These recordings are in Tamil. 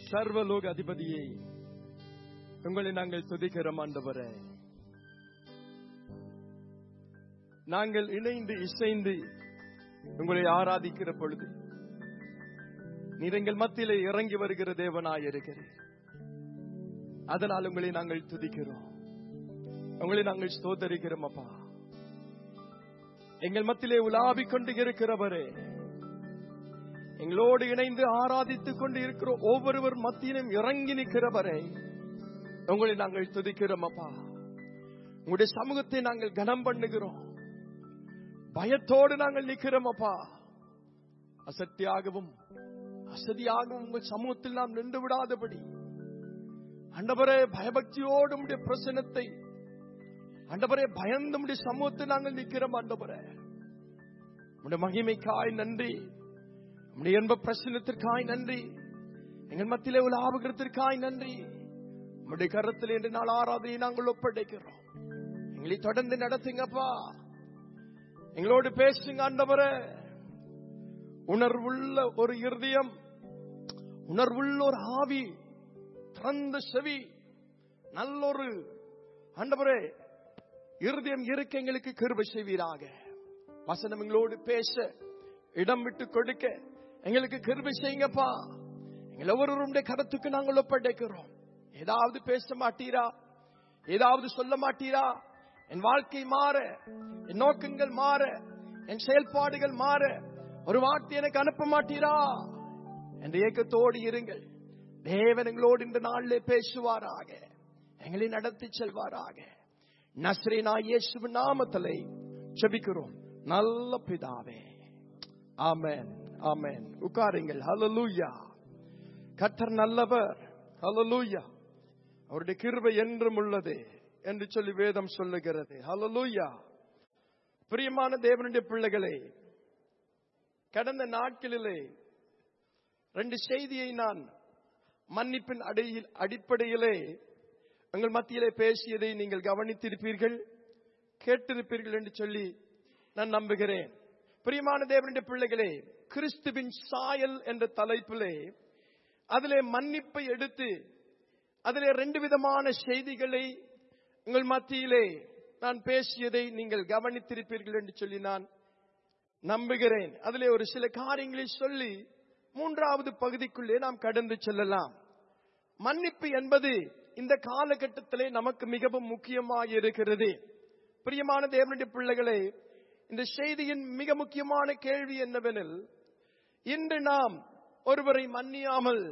சர்வலோக அதிபதியே உங்களை நாங்கள் துதிக்கிறோம் ஆண்டவரே நாங்கள் இணைந்து இசைந்து உங்களை ஆராதிக்கிற பொழுது நீர் எங்கள் மத்தியிலே இறங்கி வருகிற தேவனாய் இருக்கிறீர் அதனால் உங்களை நாங்கள் துதிக்கிறோம் உங்களை நாங்கள் ஸ்தோத்தரிக்கிறோம் அப்பா எங்கள் மத்தியிலே உலாவிக் கொண்டு இருக்கிறவரே எங்களோடு இணைந்து ஆராதித்துக் கொண்டு இருக்கிற ஒவ்வொருவர் மத்தியிலும் இறங்கி நிற்கிறவரே உங்களை நாங்கள் துதிக்கிறோம் அப்பா உங்களுடைய சமூகத்தை நாங்கள் கனம் பண்ணுகிறோம் பயத்தோடு நாங்கள் நிற்கிறோம் அப்பா அசட்டியாகவும் அசதியாகவும் உங்கள் சமூகத்தில் நாம் நின்று விடாதபடி அண்டவரே பயபக்தியோடு உடைய பிரசனத்தை அண்டவரே பயந்து உடைய சமூகத்தில் நாங்கள் நிற்கிறோம் ஆண்டவரே உடைய மகிமைக்காய் நன்றி உடைய என்ப பிரசனத்திற்காய் நன்றி எங்கள் மத்தியிலே உள்ள ஆபகிரத்திற்காய் நன்றி உடைய கரத்தில் இன்று நாள் ஆராதனை நாங்கள் ஒப்படைக்கிறோம் எங்களை தொடர்ந்து நடத்துங்கப்பா எங்களோடு பேசுங்க ஆண்டவரே உணர்வுள்ள ஒரு இருதயம் உணர்வுள்ள ஒரு ஆவி திறந்த செவி நல்லொரு ஆண்டவரே இருதயம் இருக்க எங்களுக்கு கிருபை செய்வீராக வசனம் எங்களோடு பேச இடம் விட்டு கொடுக்க எங்களுக்கு கிருபை செய்யுங்கப்பா எங்கள் ஒவ்வொருவருடைய கருத்துக்கு நாங்கள் ஒப்படைக்கிறோம் ஏதாவது பேச மாட்டீரா ஏதாவது சொல்ல மாட்டீரா என் வாழ்க்கை மாற என் நோக்கங்கள் மாற என் செயல்பாடுகள் மாற ஒரு வார்த்தை எனக்கு அனுப்ப மாட்டீரா என்ற ஏக்கத்தோடு இருங்கள் தேவன் எங்களோடு இந்த நாளிலே பேசுவாராக எங்களை நடத்தி செல்வாராக நஸ்ரீனா இயேசு நாமத்திலே செபிக்கிறோம் நல்ல பிதாவே ஆமென் ஆமென் உட்காருங்கள் ஹalleluya கர்த்தர் நல்லவர் ஹalleluya அவருடைய கிருபை என்றும் உள்ளது என்று சொல்லி வேதம் சொல்லுகிறது ஹalleluya பிரியமான தேவனுடைய பிள்ளைகளே கடந்த நாட்களிலே ரெண்டு செய்தியை நான் மன்னிப்பின் அடையில் அடிப்படையிலே உங்கள் மத்தியிலே பேசியதை நீங்கள் கவனித்திருப்பீர்கள் கேட்டிருப்பீர்கள் என்று சொல்லி நான் நம்புகிறேன் பிரியமான தேவனுடைய பிள்ளைகளே கிறிஸ்துவின் சாயல் என்ற தலைப்பிலே அதிலே மன்னிப்பை எடுத்து அதிலே ரெண்டு விதமான செய்திகளை உங்கள் மத்தியிலே நான் பேசியதை நீங்கள் கவனித்திருப்பீர்கள் என்று சொல்லி நான் நம்புகிறேன் அதிலே ஒரு சில காரியங்களை சொல்லி மூன்றாவது பகுதிக்குள்ளே நாம் கடந்து செல்லலாம் மன்னிப்பு என்பது இந்த காலகட்டத்திலே நமக்கு மிகவும் முக்கியமாக இருக்கிறது பிரியமான தேவனுடைய பிள்ளைகளே இந்த செய்தியின் மிக முக்கியமான கேள்வி என்னவெனில் இன்று நாம் ஒருவரை மன்னியாமல்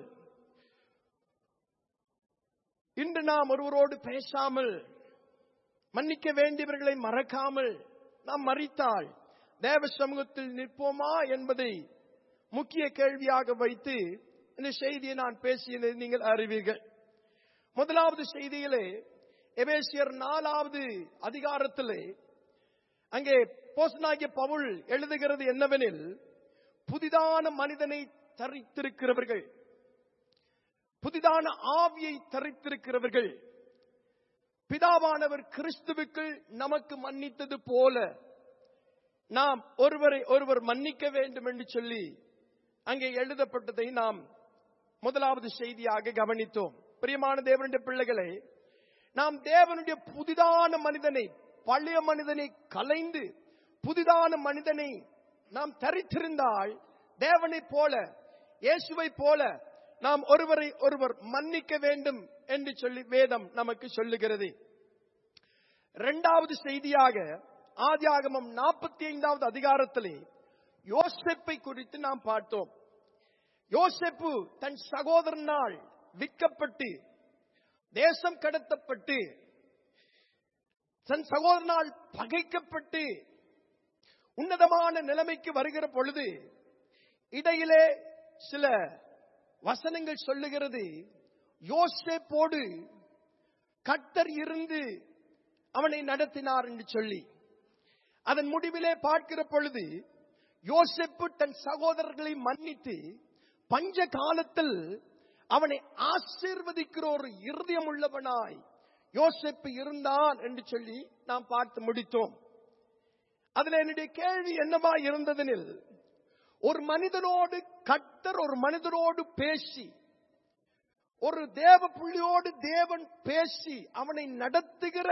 இன்று நாம் ஒருவரோடு பேசாமல் மன்னிக்க வேண்டியவர்களை மறக்காமல் நாம் மறித்தால் தேவ சமூகத்தில் நிற்போமா என்பதை முக்கிய கேள்வியாக வைத்து இந்த செய்தியை நான் பேசியதை நீங்கள் அறிவீர்கள் முதலாவது செய்தியிலே எபேசியர் நாலாவது அதிகாரத்திலே அங்கே போசனாகிய பவுல் எழுதுகிறது என்னவெனில் புதிதான மனிதனை தரித்திருக்கிறவர்கள் புதிதான ஆவியை தரித்திருக்கிறவர்கள் பிதாவானவர் கிறிஸ்துவுக்குள் நமக்கு மன்னித்தது போல நாம் ஒருவரை ஒருவர் மன்னிக்க வேண்டும் என்று சொல்லி அங்கே எழுதப்பட்டதை நாம் முதலாவது செய்தியாக கவனித்தோம் பிரியமான தேவனுடைய பிள்ளைகளை நாம் தேவனுடைய புதிதான மனிதனை பழைய மனிதனை கலைந்து புதிதான மனிதனை நாம் தரித்திருந்தால் தேவனைப் போல இயேசுவை போல நாம் ஒருவரை ஒருவர் மன்னிக்க வேண்டும் என்று சொல்லி வேதம் நமக்கு சொல்லுகிறது இரண்டாவது செய்தியாக ஆதியாகமம் நாற்பத்தி ஐந்தாவது அதிகாரத்திலே யோசெப்பை குறித்து நாம் பார்த்தோம் யோசெப்பு தன் சகோதரனால் விற்கப்பட்டு தேசம் கடத்தப்பட்டு தன் சகோதரனால் பகைக்கப்பட்டு உன்னதமான நிலைமைக்கு வருகிற பொழுது இடையிலே சில வசனங்கள் சொல்லுகிறது யோசேப்போடு கட்டர் இருந்து அவனை நடத்தினார் என்று சொல்லி அதன் முடிவிலே பார்க்கிற பொழுது யோசெப்பு தன் சகோதரர்களை மன்னித்து பஞ்ச காலத்தில் அவனை ஆசீர்வதிக்கிற ஒரு இருதயம் உள்ளவனாய் யோசெப்பு இருந்தான் என்று சொல்லி நாம் பார்த்து முடித்தோம் அதுல என்னுடைய கேள்வி என்னவா இருந்ததெனில் ஒரு மனிதனோடு கட்டர் ஒரு மனிதனோடு பேசி ஒரு தேவ புள்ளியோடு தேவன் பேசி அவனை நடத்துகிற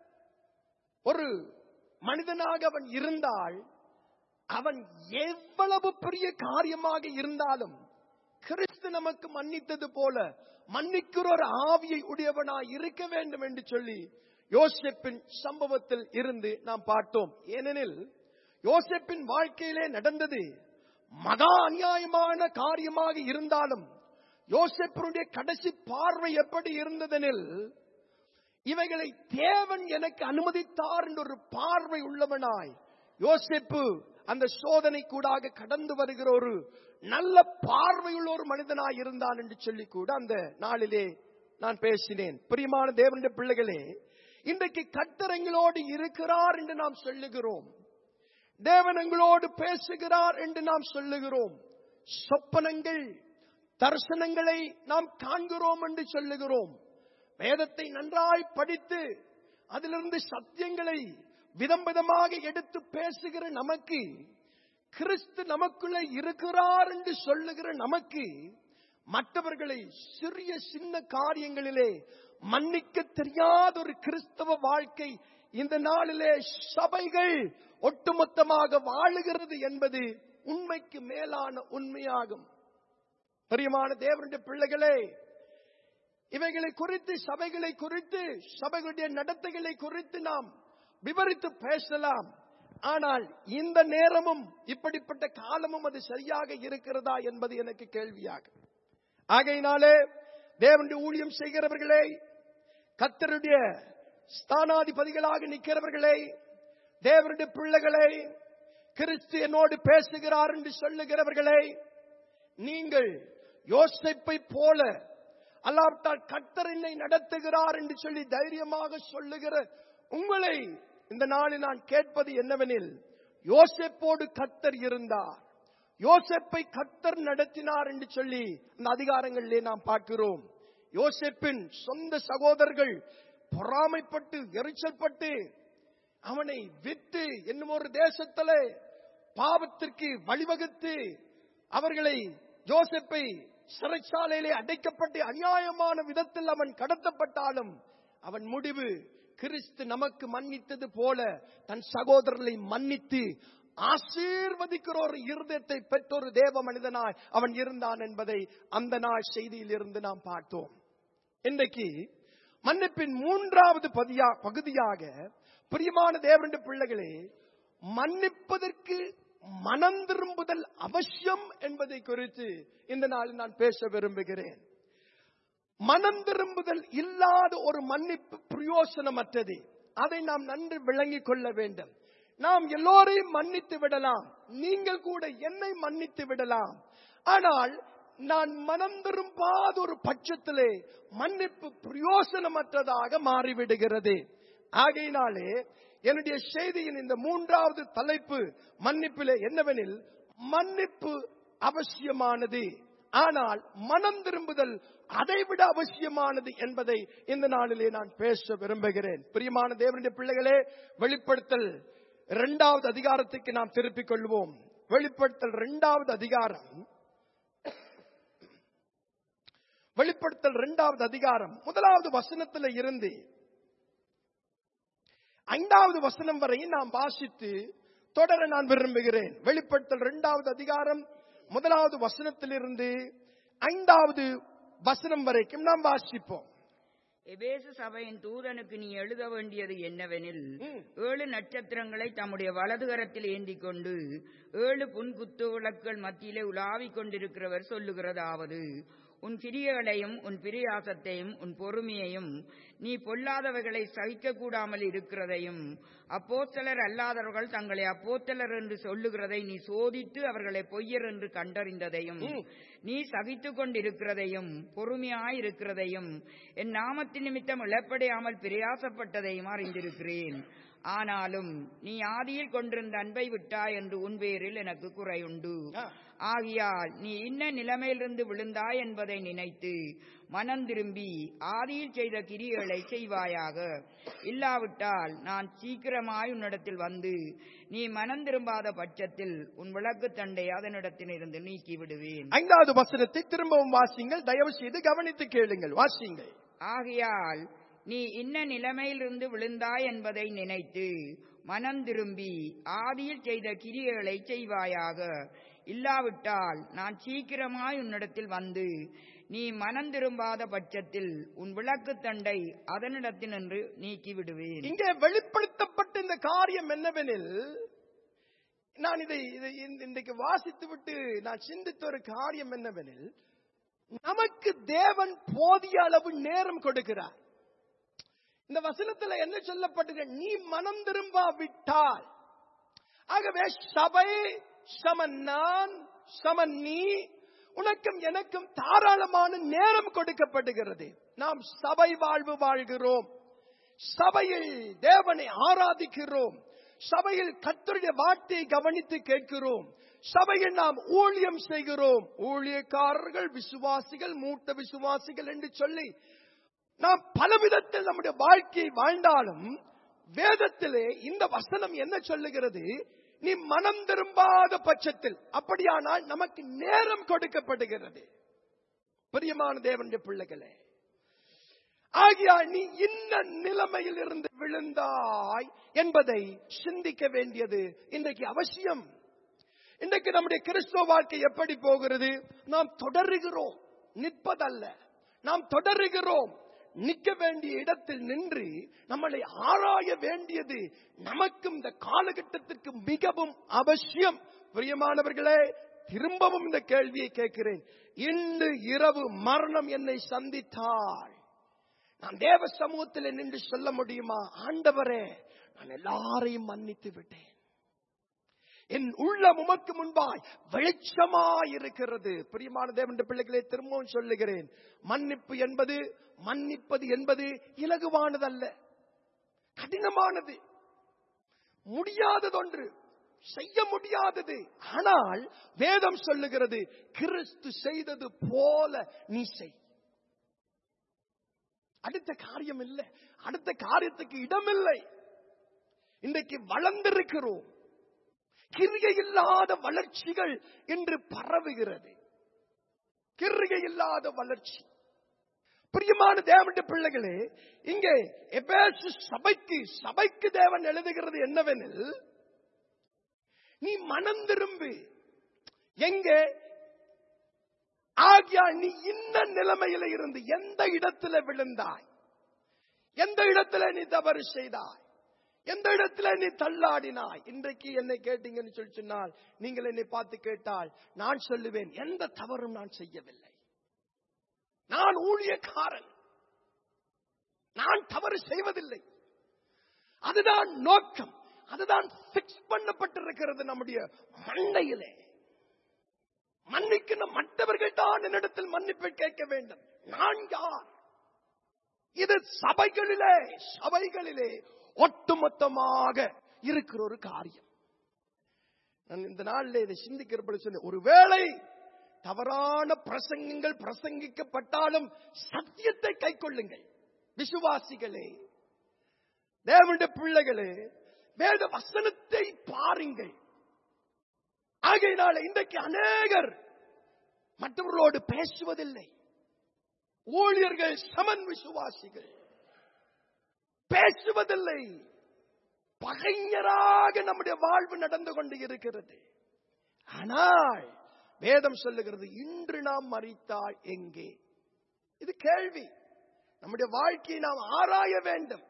ஒரு மனிதனாக அவன் இருந்தால் அவன் எவ்வளவு பெரிய காரியமாக இருந்தாலும் கிறிஸ்து நமக்கு மன்னித்தது போல மன்னிக்கிற ஒரு ஆவியை உடையவனாய் இருக்க வேண்டும் என்று சொல்லி யோசேப்பின் சம்பவத்தில் இருந்து நாம் பார்த்தோம் ஏனெனில் யோசேப்பின் வாழ்க்கையிலே நடந்தது மகா அநியாயமான காரியமாக இருந்தாலும் யோசேப்பினுடைய கடைசி பார்வை எப்படி இருந்ததெனில் இவைகளை தேவன் எனக்கு அனுமதித்தார் என்ற ஒரு பார்வை உள்ளவனாய் யோசேப்பு அந்த சோதனை கூடாக கடந்து வருகிற ஒரு நல்ல பார்வையுள்ள ஒரு மனிதனாய் இருந்தான் என்று சொல்லி கூட அந்த நாளிலே நான் பேசினேன் பிரியமான தேவனுடைய பிள்ளைகளே இன்றைக்கு கட்டரங்களோடு இருக்கிறார் என்று நாம் சொல்லுகிறோம் தேவன் எங்களோடு பேசுகிறார் என்று நாம் சொல்லுகிறோம் சொப்பனங்கள் தரிசனங்களை நாம் காண்கிறோம் என்று சொல்லுகிறோம் வேதத்தை நன்றாய் படித்து அதிலிருந்து சத்தியங்களை விதம் விதமாக எடுத்து பேசுகிற நமக்கு கிறிஸ்து நமக்குள்ள இருக்கிறார் என்று சொல்லுகிற நமக்கு மற்றவர்களை சிறிய சின்ன காரியங்களிலே மன்னிக்க தெரியாத ஒரு கிறிஸ்தவ வாழ்க்கை இந்த நாளிலே சபைகள் ஒட்டுமொத்தமாக வாழுகிறது என்பது உண்மைக்கு மேலான உண்மையாகும் பிரியமான தேவனுடைய பிள்ளைகளே இவைகளை குறித்து சபைகளை குறித்து சபைகளுடைய நடத்தைகளை குறித்து நாம் விவரித்து பேசலாம் ஆனால் இந்த நேரமும் இப்படிப்பட்ட காலமும் அது சரியாக இருக்கிறதா என்பது எனக்கு கேள்வியாக ஆகையினாலே தேவனுடைய ஊழியம் செய்கிறவர்களே கத்தருடைய ஸ்தானாதிபதிகளாக நிற்கிறவர்களே தேவனுடைய பிள்ளைகளை கிறிஸ்து என்னோடு பேசுகிறார் என்று சொல்லுகிறவர்களே நீங்கள் யோசிப்பை போல அல்லாவிட்டால் கத்தர் என்னை நடத்துகிறார் என்று சொல்லி தைரியமாக சொல்லுகிற உங்களை இந்த நாளில் நான் கேட்பது என்னவெனில் யோசேப்போடு கத்தர் இருந்தார் யோசேப்பை கத்தர் நடத்தினார் என்று சொல்லி அந்த அதிகாரங்களிலே நாம் பார்க்கிறோம் யோசேப்பின் சொந்த சகோதரர்கள் பொறாமைப்பட்டு எரிச்சல்பட்டு அவனை விட்டு என்னும் ஒரு தேசத்திலே பாவத்திற்கு வழிவகுத்து அவர்களை யோசேப்பை சிறைச்சாலையிலே அடைக்கப்பட்டு அநியாயமான விதத்தில் அவன் கடத்தப்பட்டாலும் அவன் முடிவு கிறிஸ்து நமக்கு மன்னித்தது போல தன் சகோதரர்களை மன்னித்து ஆசீர்வதிக்கிற ஒரு இருதயத்தை பெற்ற ஒரு தேவ மனிதனாய் அவன் இருந்தான் என்பதை அந்த நாள் செய்தியில் இருந்து நாம் பார்த்தோம் இன்றைக்கு மன்னிப்பின் மூன்றாவது பதியா பகுதியாக பிரியமான தேவனுடைய பிள்ளைகளே மன்னிப்பதற்கு மனம் திரும்புதல் அவசியம் என்பதை குறித்து இந்த நாளில் நான் பேச விரும்புகிறேன் மனம் திரும்புதல் இல்லாத ஒரு மன்னிப்பு பிரயோசனமற்றது அதை நாம் நன்கு விளங்கிக் கொள்ள வேண்டும் நாம் எல்லோரையும் மன்னித்து விடலாம் நீங்கள் கூட என்னை மன்னித்து விடலாம் ஆனால் நான் மனம் திரும்பாத ஒரு பட்சத்திலே மன்னிப்பு பிரயோசனமற்றதாக மாறிவிடுகிறது ஆகையினாலே என்னுடைய செய்தியின் இந்த மூன்றாவது தலைப்பு மன்னிப்பிலே என்னவெனில் மன்னிப்பு அவசியமானது ஆனால் மனம் திரும்புதல் அதைவிட அவசியமானது என்பதை இந்த நாளிலே நான் பேச விரும்புகிறேன் பிரியமான தேவனுடைய பிள்ளைகளே வெளிப்படுத்தல் இரண்டாவது அதிகாரத்துக்கு நாம் திருப்பிக் கொள்வோம் வெளிப்படுத்தல் இரண்டாவது அதிகாரம் வெளிப்படுத்தல் இரண்டாவது அதிகாரம் முதலாவது வசனத்தில் இருந்து ஐந்தாவது வசனம் வரை நாம் வாசித்து தொடர நான் விரும்புகிறேன் வெளிப்படுத்தல் இரண்டாவது அதிகாரம் முதலாவது வசனத்திலிருந்து ஐந்தாவது வசனம் வரைக்கும் நாம் வாசிப்போம் எபேசு சபையின் தூதனுக்கு நீ எழுத வேண்டியது என்னவெனில் ம். ஏழு நட்சத்திரங்களை தம்முடைய வலது கரத்தில் ஏந்திக் கொண்டு ஏழு புன்குத்து விளக்குகள் மத்தியிலே உலாவிக் கொண்டிருக்கிறவர் சொல்லுகிறதாவது உன் கிரியைகளையும் உன் பிரியாசத்தையும் உன் பொறுமையையும் நீ பொல்லாதவைகளை சகிக்க கூடாமல் இருக்கிறதையும் அப்போஸ்தலர் அல்லாதவர்கள் தங்களை அப்போஸ்தலர் என்று சொல்லுகிறதை நீ சோதித்து அவர்களை பொய்யர் என்று கண்டறிந்ததையும் ம். நீ சகித்துக் கொண்டிருக்கிறதையும் பொறுமையாயிருக்கிறதையும் என் நாமத்தின் நிமித்தம் இழப்படையாமல் பிரயாசப்பட்டதையும் அறிந்திருக்கிறேன் ஆனாலும் நீ ஆதியில் கொண்டிருந்த அன்பை விட்டாய் என்று உன் பேரில் எனக்கு குறையுண்டு ஆ. ஆகையால் நீ இன்ன நிலைமையிலிருந்து விழுந்தாய் என்பதை நினைத்து மனம் திரும்பி ஆதியில் செய்த கிரியைகளை செய்வாயாக இல்லாவிட்டால் நான் சீக்கிரமாய் உன்னிடத்தில் வந்து நீ மனம் திரும்பாத பட்சத்தில் உன் விளக்கு தண்டை அதனிடத்திலிருந்து நீக்கி விடுவேன் ஐந்தாவது வசனத்தை திரும்பவும் வாசிங்கள் தயவு செய்து கவனித்து கேளுங்கள் வாசிங்கள் ஆகையால் நீ இன்ன நிலைமையிலிருந்து விழுந்தாய் என்பதை நினைத்து மனம் திரும்பி ஆதியில் செய்த கிரியைகளை செய்வாயாக இல்லாவிட்டால் நான் சீக்கிரமாய் உன்னிடத்தில் வந்து நீ மனம் திரும்பாத பட்சத்தில் உன் விளக்கு தண்டை அதனிடத்தினின்று நீக்கி விடுவேன் இங்கே வெளிப்படுத்தப்பட்ட இந்த காரியம் என்னவெனில் நான் இதை இதை இந்த- இன்றைக்கு வாசித்து விட்டு நான் சிந்தித்த ஒரு காரியம் என்னவெனில் நமக்கு தேவன் போதிய அளவு நேரம் கொடுக்கிறார் இந்த வசனத்துல என்ன சொல்லப்பட்டது நீ மனம் திரும்பாவிட்டால் ஆகவே சபை சமன் நான் சமன் நீ உனக்கும் எனக்கும் தாராளமான நேரம் கொடுக்கப்படுகிறது நாம் சபை வாழ்வு வாழ்கிறோம் சபையில் தேவனை ஆராதிக்கிறோம் சபையில் கர்த்தருடைய வார்த்தையை கவனித்து கேட்கிறோம் சபையில் நாம் ஊழியம் செய்கிறோம் ஊழியக்காரர்கள் விசுவாசிகள் மூத்த விசுவாசிகள் என்று சொல்லி நாம் பல விதத்தில் நம்முடைய வாழ்க்கையை வாழ்ந்தாலும் வேதத்திலே இந்த வசனம் என்ன சொல்லுகிறது நீ மனம் திரும்பாத பட்சத்தில் அப்படியானால் நமக்கு நேரம் கொடுக்கப்படுகிறது பிரியமான தேவனுடைய பிள்ளைகளே ஆகியால் நீ இன்ன நிலைமையில் இருந்து விழுந்தாய் என்பதை சிந்திக்க வேண்டியது இன்றைக்கு அவசியம் இன்றைக்கு நம்முடைய கிறிஸ்துவ வாழ்க்கை எப்படி போகிறது நாம் தொடருகிறோம் நிற்பதல்ல நாம் தொடருகிறோம் நிற்க வேண்டிய இடத்தில் நின்று நம்மளை ஆராய வேண்டியது நமக்கும் இந்த காலகட்டத்திற்கு மிகவும் அவசியம் பிரியமானவர்களே திரும்பவும் இந்த கேள்வியை கேட்கிறேன் இன்று இரவு மரணம் என்னை சந்தித்தாள் நான் தேவ சமூகத்தில் நின்று சொல்ல முடியுமா ஆண்டவரே நான் எல்லாரையும் மன்னித்து விட்டேன் என் உள்ளம் உமக்கு முன்பாய் வெளிச்சமாய் இருக்கிறது பிரியமான தேவனுடைய பிள்ளைகளை திரும்பவும் சொல்லுகிறேன் மன்னிப்பு என்பது மன்னிப்பது என்பது இலகுவானதல்ல கடினமானது முடியாததொன்று செய்ய முடியாதது ஆனால் வேதம் சொல்லுகிறது கிறிஸ்து செய்தது போல நீ செய் அடுத்த காரியம் இல்லை அடுத்த காரியத்துக்கு இடமில்லை இன்றைக்கு வளர்ந்திருக்கிறோம் கிரிகை இல்லாத வளர்ச்சிகள் என்று பரவுகிறது கிரிகை இல்லாத வளர்ச்சி பிரியமான தேவனுடைய பிள்ளைகளே இங்கே எபேசு சபைக்கு சபைக்கு தேவன் எழுதுகிறது என்னவெனில் நீ மனம் திரும்பு எங்கே ஆகியா நீ இந்த நிலைமையில இருந்து எந்த இடத்துல விழுந்தாய் எந்த இடத்துல நீ தவறு செய்தாய் எந்த இடத்துல நீ தள்ளாடினாய் இன்றைக்கு என்னை கேட்டீங்கன்னு சொல்லி சொன்னால் நீங்கள் என்னை பார்த்து கேட்டால் நான் சொல்லுவேன் எந்த தவறும் நான் செய்யவில்லை நான் ஊழியக்காரன் நான் தவறு செய்வதில்லை அதுதான் நோக்கம் அதுதான் பிக்ஸ் பண்ணப்பட்டிருக்கிறது நம்முடைய மண்டையிலே மன்னிக்கிற மற்றவர்கள் தான் என்னிடத்தில் மன்னிப்பை கேட்க வேண்டும் நான் யார் இது சபைகளிலே சபைகளிலே ஒட்டுமொத்தமாக இருக்கிற ஒரு காரியம் நான் இந்த நாளில் இதை சிந்திக்கிறபடி சொன்னேன் ஒருவேளை தவறான பிரசங்கங்கள் பிரசங்கிக்கப்பட்டாலும் சத்தியத்தை கைக்கொள்ளுங்கள் விசுவாசிகளே தேவனுடைய பிள்ளைகளே வேத வசனத்தை பாருங்கள் ஆகையினால இன்றைக்கு அநேகர் மற்றவர்களோடு பேசுவதில்லை ஊழியர்கள் சமன் விசுவாசிகள் பேசுவதில்லை பகைஞராக நம்முடைய வாழ்வு நடந்து கொண்டு இருக்கிறது ஆனால் வேதம் சொல்லுகிறது இன்று நாம் மறித்தால் எங்கே இது கேள்வி நம்முடைய வாழ்க்கையை நாம் ஆராய வேண்டும்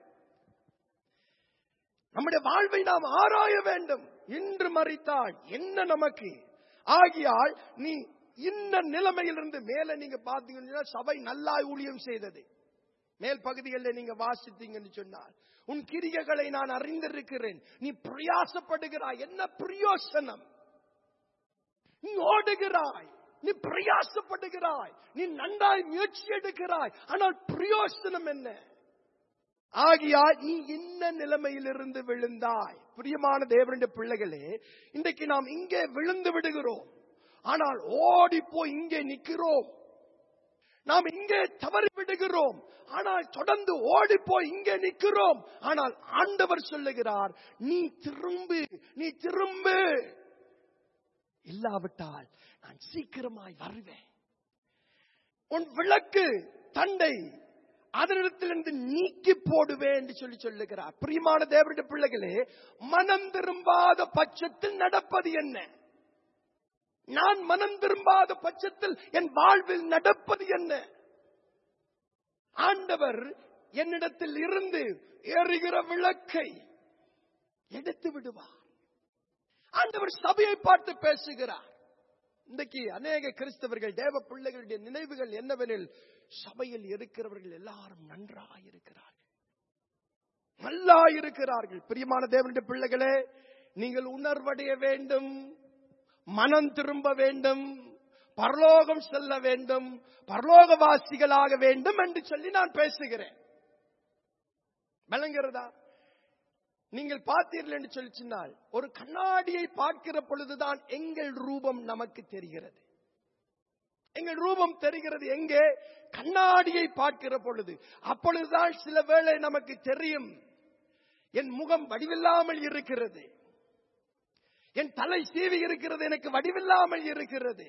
நம்முடைய வாழ்வை நாம் ஆராய வேண்டும் இன்று மறித்தால் என்ன நமக்கு ஆகியால் நீ இந்த நிலைமையிலிருந்து மேல நீங்க பாத்தீங்கன்னா சபை நல்லா ஊழியம் செய்தது மேல் பகுதிகளில் நீங்க வாசித்தீங்கன்னு சொன்னால் உன் கிரியைகளை நான் அறிந்திருக்கிறேன் நீ பிரயாசப்படுகிறாய் என்ன பிரயோசனம் நீ ஓடுகிறாய் நீ பிரயாசப்படுகிறாய் நீ நன்றாய் முயற்சி எடுக்கிறாய் ஆனால் பிரயோசனம் என்ன ஆகியால் நீ என்ன நிலைமையிலிருந்து விழுந்தாய் பிரியமான தேவனுடைய பிள்ளைகளே இன்றைக்கு நாம் இங்கே விழுந்து விடுகிறோம் ஆனால் ஓடி போய் இங்கே நிற்கிறோம் நாம் இங்கே தவறி விடுகிறோம் ஆனால் தொடர்ந்து ஓடி போய் இங்கே நிற்கிறோம் ஆனால் ஆண்டவர் சொல்லுகிறார் நீ திரும்பு நீ திரும்பு இல்லாவிட்டால் நான் சீக்கிரமாய் வருவேன் உன் விளக்கு தண்டை அதனிடத்திலிருந்து நீக்கி போடுவேன் என்று சொல்லி சொல்லுகிறார் பிரியமான தேவனுடைய பிள்ளைகளே மனம் திரும்பாத பட்சத்தில் நடப்பது என்ன நான் மனம் திரும்பாத பட்சத்தில் என் வாழ்வில் நடப்பது என்ன ஆண்டவர் என்னிடத்தில் இருந்து எறிகிற விளக்கை எடுத்து விடுவார் ஆண்டவர் சபையை பார்த்து பேசுகிறார் இன்றைக்கு அநேக கிறிஸ்தவர்கள் தேவ பிள்ளைகளுடைய நினைவுகள் என்னவெனில் சபையில் இருக்கிறவர்கள் எல்லாரும் நன்றாயிருக்கிறார்கள் நல்லா இருக்கிறார்கள் பிரியமான தேவனுடைய பிள்ளைகளே நீங்கள் உணர்வடைய வேண்டும் மனம் திரும்ப வேண்டும் பரலோகம் செல்ல வேண்டும் பரலோகவாசிகளாக வேண்டும் என்று சொல்லி நான் பேசுகிறேன் விளங்குகிறதா நீங்கள் பார்த்தீர்கள் என்று சொல்லி சொன்னால் ஒரு கண்ணாடியை பார்க்கிற பொழுதுதான் எங்கள் ரூபம் நமக்கு தெரிகிறது எங்கள் ரூபம் தெரிகிறது எங்கே கண்ணாடியை பார்க்கிற பொழுது அப்பொழுதுதான் சில வேளை நமக்கு தெரியும் என் முகம் வடிவில்லாமல் இருக்கிறது என் தலை சீவி இருக்கிறது எனக்கு வடிவில்லாமல் இருக்கிறது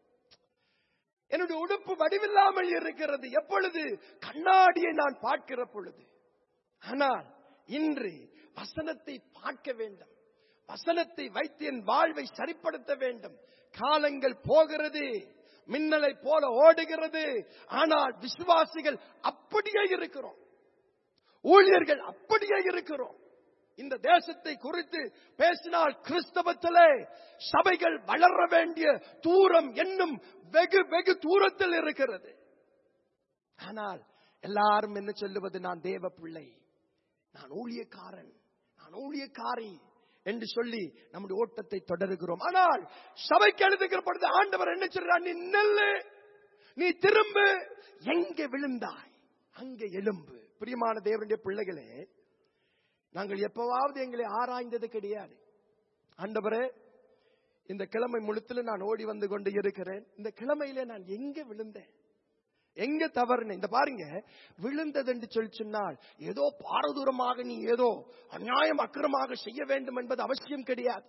என்னுடைய உடுப்பு வடிவில்லாமல் இருக்கிறது எப்பொழுது கண்ணாடியை நான் பார்க்கிற பொழுது ஆனால் இன்று வசனத்தை பார்க்க வேண்டும் வசனத்தை வைத்து என் வாழ்வை சரிப்படுத்த வேண்டும் காலங்கள் போகிறது மின்னலை போல ஓடுகிறது ஆனால் விசுவாசிகள் அப்படியே இருக்கிறோம் ஊழியர்கள் அப்படியே இருக்கிறோம் இந்த தேசத்தை குறித்து பேசினால் கிறிஸ்தவத்திலே சபைகள் வளர வேண்டிய தூரம் என்னும் வெகு வெகு தூரத்தில் இருக்கிறது ஆனால் எல்லாரும் என்ன சொல்லுவது நான் தேவ பிள்ளை நான் ஊழியக்காரன் நான் ஊழியக்காரி என்று சொல்லி நம்முடைய ஓட்டத்தை தொடருகிறோம் ஆனால் சபைக்கு எழுதுகிற பொழுது ஆண்டவர் என்ன சொல்றார் நீ நெல்லு நீ திரும்பு எங்கே விழுந்தாய் அங்கே எலும்பு பிரியமான தேவனுடைய பிள்ளைகளே நாங்கள் எப்பவாவது எங்களை ஆராய்ந்தது கிடையாது ஆண்டவரே இந்த கிழமை முழுத்துல நான் ஓடி வந்து கொண்டு இருக்கிறேன் இந்த கிழமையில நான் எங்க விழுந்தேன் எங்க தவறுனேன் இந்த பாருங்க விழுந்தது என்று சொல்லி சொன்னால் ஏதோ பாரதூரமாக நீ ஏதோ அநியாயம் அக்கிரமாக செய்ய வேண்டும் என்பது அவசியம் கிடையாது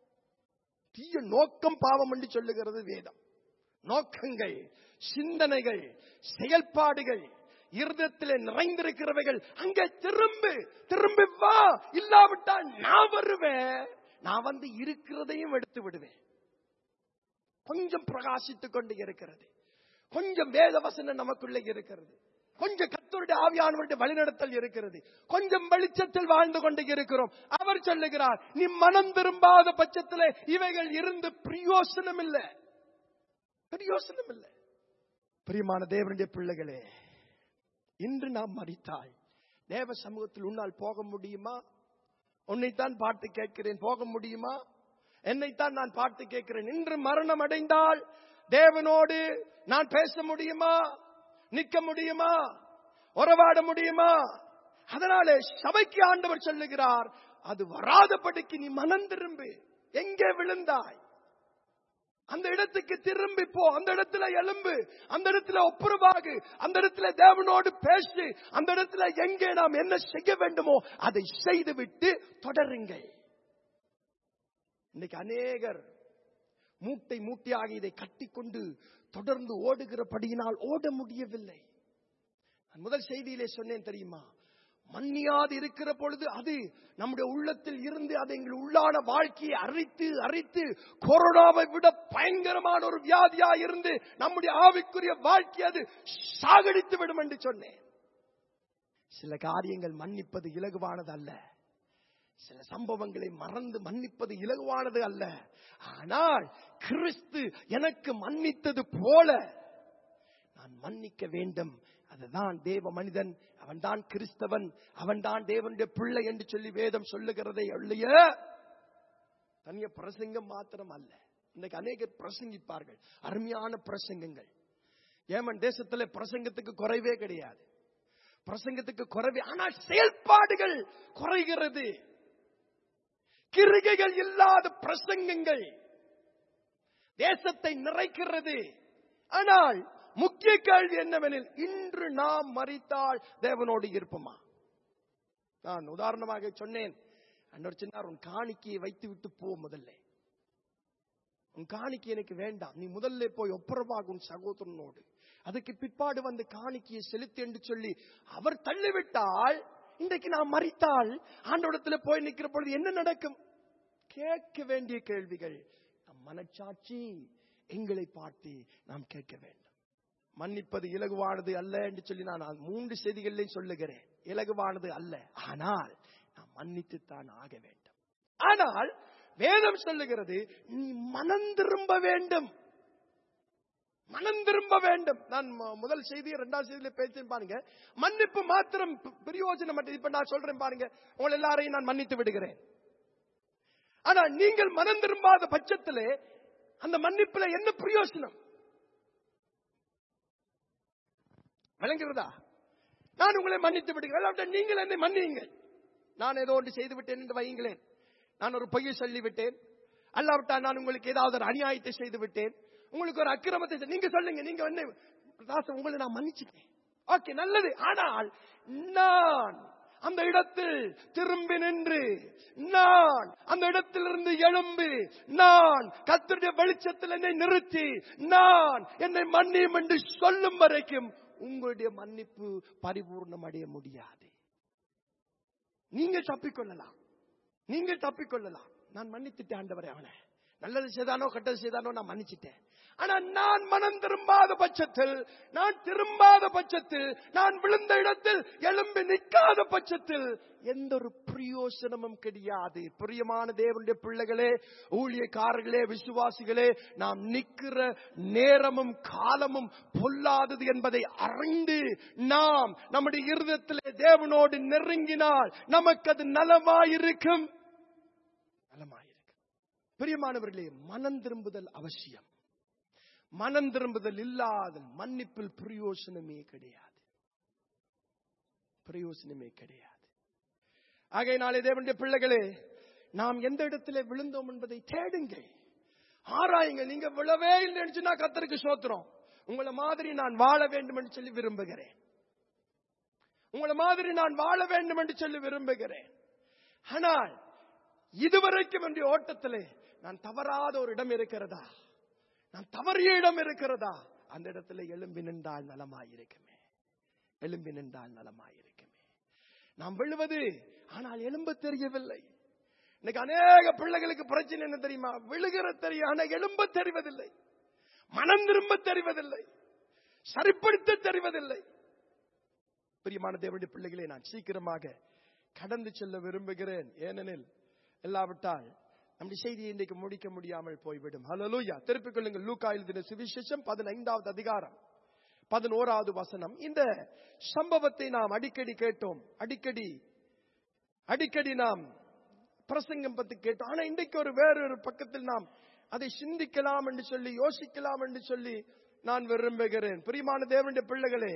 தீய நோக்கம் பாவம் என்று சொல்லுகிறது வேதம் நோக்கங்கள் சிந்தனைகள் செயல்பாடுகள் இருதயத்தில் நிறைந்திருக்கிறவைகள் அங்கே திரும்பு திரும்பி வா இல்லாவிட்டால் நான் வருவேன் நான் வந்து இருக்கிறதையும் எடுத்து விடுவேன் கொஞ்சம் பிரகாசித்துக் கொண்டு இருக்கிறது கொஞ்சம் வேத வசனம் நமக்குள்ளே இருக்கிறது கொஞ்சம் கத்தருடைய ஆவியானவருடைய வழிநடத்தல் இருக்கிறது கொஞ்சம் வெளிச்சத்தில் வாழ்ந்து கொண்டு இருக்கிறோம் அவர் சொல்லுகிறார் நீ மனம் திரும்பாத பட்சத்தில் இவைகள் இருந்து பிரயோசனம் இல்லை பிரயோசனம் இல்லை பிரியமான தேவனுடைய பிள்ளைகளே இன்று நாம் மறித்தாய் தேவ சமூகத்தில் உன்னால் போக முடியுமா உன்னைத்தான் பார்த்து கேட்கிறேன் போக முடியுமா என்னைத்தான் நான் பார்த்து கேட்கிறேன் இன்று மரணம் அடைந்தால் தேவனோடு நான் பேச முடியுமா நிக்க முடியுமா உறவாட முடியுமா அதனாலே சபைக்கு ஆண்டவர் சொல்லுகிறார் அது வராதபடிக்கு நீ மனம் திரும்பு எங்கே விழுந்தாய் அந்த இடத்துக்கு திரும்பி போ அந்த இடத்துல எலும்பு அந்த இடத்துல ஒப்புரவாகு அந்த இடத்துல தேவனோடு பேசு அந்த இடத்துல எங்கே நாம் என்ன செய்ய வேண்டுமோ அதை செய்துவிட்டு தொடருங்கள் இன்னைக்கு அநேகர் மூட்டை மூட்டையாக இதை கட்டிக்கொண்டு தொடர்ந்து ஓடுகிறபடியினால் ஓட முடியவில்லை நான் முதல் செய்தியிலே சொன்னேன் தெரியுமா மன்னியாது இருக்கிற பொழுது அது நம்முடைய உள்ளத்தில் இருந்து அது எங்கள் உள்ளான வாழ்க்கையை அரித்து அரித்து கொரோனாவை விட பயங்கரமான ஒரு வியாதியா இருந்து நம்முடைய ஆவிக்குரிய வாழ்க்கை அது சாகடித்து விடும் என்று சொன்னேன் சில காரியங்கள் மன்னிப்பது இலகுவானது அல்ல சில சம்பவங்களை மறந்து மன்னிப்பது இலகுவானது அல்ல ஆனால் கிறிஸ்து எனக்கு மன்னித்தது போல நான் மன்னிக்க வேண்டும் அதுதான் தேவ மனிதன் அவன்தான் கிறிஸ்தவன் அவன்தான் தேவனுடைய பிள்ளை என்று சொல்லி வேதம் சொல்லுகிறதை ஒழிய தனிய பிரசங்கம் மாத்திரம் அல்ல இன்னைக்கு அநேகர் பிரசங்கிப்பார்கள் அருமையான பிரசங்கங்கள் ஏமன் தேசத்துல பிரசங்கத்துக்கு குறைவே கிடையாது பிரசங்கத்துக்கு குறைவு ஆனால் செயல்பாடுகள் குறைகிறது கிருகைகள் இல்லாத பிரசங்கங்கள் தேசத்தை நிறைக்கிறது ஆனால் முக்கிய கேள்வி என்னவெனில் இன்று நாம் மறித்தால் தேவனோடு இருப்போமா நான் உதாரணமாக சொன்னேன் அன்னொரு சின்னார் உன் காணிக்கையை வைத்து விட்டு போ முதல்ல உன் காணிக்கை எனக்கு வேண்டாம் நீ முதல்ல போய் ஒப்புரவாக உன் சகோதரனோடு அதுக்கு பிற்பாடு வந்து காணிக்கையை செலுத்து என்று சொல்லி அவர் தள்ளிவிட்டால் இன்றைக்கு நாம் மறித்தால் ஆண்டோடத்துல போய் நிற்கிற பொழுது என்ன நடக்கும் கேட்க வேண்டிய கேள்விகள் நம் மனச்சாட்சி எங்களை பார்த்து நாம் கேட்க வேண்டும் மன்னிப்பது இலகுவானது அல்ல என்று சொல்லி நான் மூன்று செய்திகளிலையும் சொல்லுகிறேன் இலகுவானது அல்ல ஆனால் நாம் மன்னித்துத்தான் ஆக வேண்டும் ஆனால் வேதம் சொல்லுகிறது நீ மனம் திரும்ப வேண்டும் மனம் திரும்ப வேண்டும் நான் ம- முதல் செய்தி இரண்டாவது செய்தியில பேச்சேன் பாருங்க மன்னிப்பு மாத்திரம் பி- பிரயோஜனம் மட்டும் இப்ப நான் சொல்றேன் பாருங்க உங்களை எல்லாரையும் நான் மன்னித்து விடுகிறேன் ஆனா நீங்கள் மனம் திரும்பாத பட்சத்திலே அந்த மன்னிப்புல என்ன பிரயோஜனம் விளங்குகிறதா நான் உங்களை மன்னித்து விடுகிறேன் அல்லாவிட்டால் நீங்கள் என்னை மன்னியுங்கள் நான் ஏதோ ஒன்று செய்து விட்டேன் என்று வையுங்களேன் நான் ஒரு பொய்யை சொல்லிவிட்டேன் அல்லாவிட்டால் நான் உங்களுக்கு ஏதாவது ஒரு அநியாயத்தை செய்து விட்டேன் உங்களுக்கு ஒரு அக்கிரமத்தை செய்- நீங்க சொல்லுங்க நீங்க என்ன தாசன் உங்களை நான் மன்னிச்சிட்டேன் ஓகே நல்லது ஆனால் நான் அந்த இடத்தில் திரும்பி நின்று நான் அந்த இடத்திலிருந்து எழும்பி நான் கர்த்தருடைய வெளிச்சத்தில் என்னை நிறுத்தி நான் என்னை மன்னியும் என்று சொல்லும் வரைக்கும் உங்களுடைய மன்னிப்பு பரிபூர்ணம் அடைய முடியாது நீங்கள் தப்பிக்கொள்ளலாம் நீங்கள் தப்பிக்கொள்ளலாம் நான் மன்னித்துட்டேன் ஆண்டவரே அவனை நல்லது செய்தானோ கெட்டது செய்தானோ நான் மன்னிச்சிட்டேன் ஆனா நான் மனம் திரும்பாத பட்சத்தில் நான் திரும்பாத பட்சத்தில் நான் விழுந்த இடத்தில் எழும்பி நிற்காத பட்சத்தில் எந்த ஒரு பிரயோசனமும் கிடையாது பிரியமான தேவனுடைய பிள்ளைகளே ஊழியக்காரர்களே விசுவாசிகளே நாம் நிற்கிற நேரமும் காலமும் பொல்லாதது என்பதை அறிந்து நாம் நம்முடைய இருதயத்திலே தேவனோடு நெருங்கினால் நமக்கு அது நலமாயிருக்கும் நலமாயிருக்கும் பிரியமானவர்களே மனம் திரும்புதல் அவசியம் மனம் திரும்புதல் இல்லாத மன்னிப்பில் பிரயோசனமே கிடையாது பிரயோசனமே கிடையாது ஆகையினாலே தேவனுடைய பிள்ளைகளே நாம் எந்த இடத்திலே விழுந்தோம் என்பதை தேடுங்கள் ஆராயுங்க நீங்க விழவே இல்லைன்னு சொன்னா கத்தருக்கு சோத்திரம் உங்களை மாதிரி நான் வாழ வேண்டும் என்று சொல்லி விரும்புகிறேன் உங்களை மாதிரி நான் வாழ வேண்டும் என்று சொல்லி விரும்புகிறேன் ஆனால் இதுவரைக்கும் என்னுடைய ஓட்டத்திலே நான் தவறாத ஒரு இடம் இருக்கிறதா நான் தவறிய இடம் இருக்கிறதா அந்த இடத்துல எழும்பி நின்றால் நலமாயிருக்குமே எழும்பி நின்றால் நலமாயிருக்குமே நாம் விழுவது ஆனால் எழும்ப தெரியவில்லை இன்னைக்கு அநேக பிள்ளைகளுக்கு பிரச்சனை என்ன தெரியுமா விழுகிற தெரியும் ஆனா எழும்ப தெரிவதில்லை மனம் திரும்ப தெரிவதில்லை சரிப்படுத்த தெரிவதில்லை பிரியமான தேவனுடைய பிள்ளைகளே நான் சீக்கிரமாக கடந்து செல்ல விரும்புகிறேன் ஏனெனில் இல்லாவிட்டால் நம்முடைய செய்தியை இன்றைக்கு முடிக்க முடியாமல் போய்விடும் ஹalleluya திருப்பிக் கொள்ளுங்கள் லூக்கா எழுதின சுவிசேஷம் பதினைந்தாவது அதிகாரம் பதினோராவது வசனம் இந்த சம்பவத்தை நாம் அடிக்கடி கேட்டோம் அடிக்கடி அடிக்கடி நாம் பிரசங்கம் பத்தி கேட்டோம் ஆனா இன்றைக்கு ஒரு வேறொரு பக்கத்தில் நாம் அதை சிந்திக்கலாம் என்று சொல்லி யோசிக்கலாம் என்று சொல்லி நான் விரும்புகிறேன் பிரியமான தேவனுடைய பிள்ளைகளே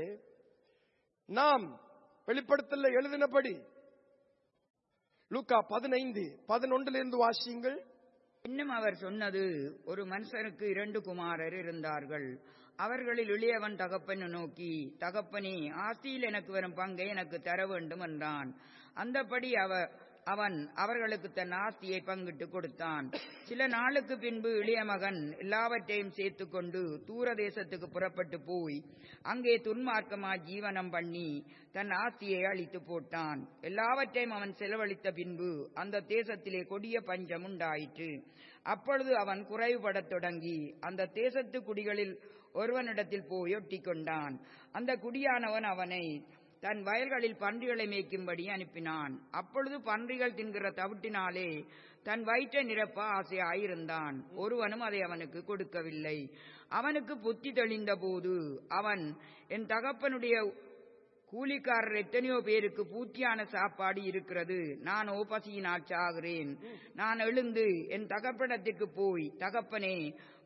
நாம் வெளிப்படுத்தல எழுதினபடி லூக்கா பதினைந்து பதினொன்றிலிருந்து வாசியுங்கள் இன்னும் அவர் சொன்னது ஒரு மனுஷனுக்கு இரண்டு குமாரர் இருந்தார்கள் அவர்களில் இளையவன் தகப்பனை நோக்கி தகப்பனே ஆஸ்தியில் எனக்கு வரும் பங்கை எனக்கு தர வேண்டும் என்றான் அந்தபடி அவ அவன் அவர்களுக்கு தன் ஆஸ்தியை பங்கிட்டு கொடுத்தான் சில நாளுக்கு பின்பு இளைய மகன் எல்லாவற்றையும் சேர்த்துக்கொண்டு தூர தேசத்துக்கு புறப்பட்டு போய் அங்கே துன்மார்க்கமா ஜீவனம் பண்ணி தன் ஆஸ்தியை அழித்து போட்டான் எல்லாவற்றையும் அவன் செலவழித்த பின்பு அந்த தேசத்திலே கொடிய பஞ்சம் உண்டாயிற்று அப்பொழுது அவன் குறைவுபடத் தொடங்கி அந்த தேசத்து குடிகளில் ஒருவனிடத்தில் போய் ஒட்டிக் கொண்டான் அந்த குடியானவன் அவனை தன் வயல்களில் பன்றிகளை மேய்க்கும்படி அனுப்பினான் அப்பொழுது பன்றிகள் தின்கிற தவிட்டினாலே தன் வயிற்றை நிரப்ப ஆசையாயிருந்தான் ஒருவனும் அதை அவனுக்கு கொடுக்கவில்லை அவனுக்கு புத்தி தெளிந்த போது அவன் என் தகப்பனுடைய கூலிக்காரர் எத்தனையோ பேருக்கு பூர்த்தியான சாப்பாடு இருக்கிறது நானோ பசியினால் சாகிறேன் நான் எழுந்து என் தகப்பனிடத்திற்கு போய் தகப்பனே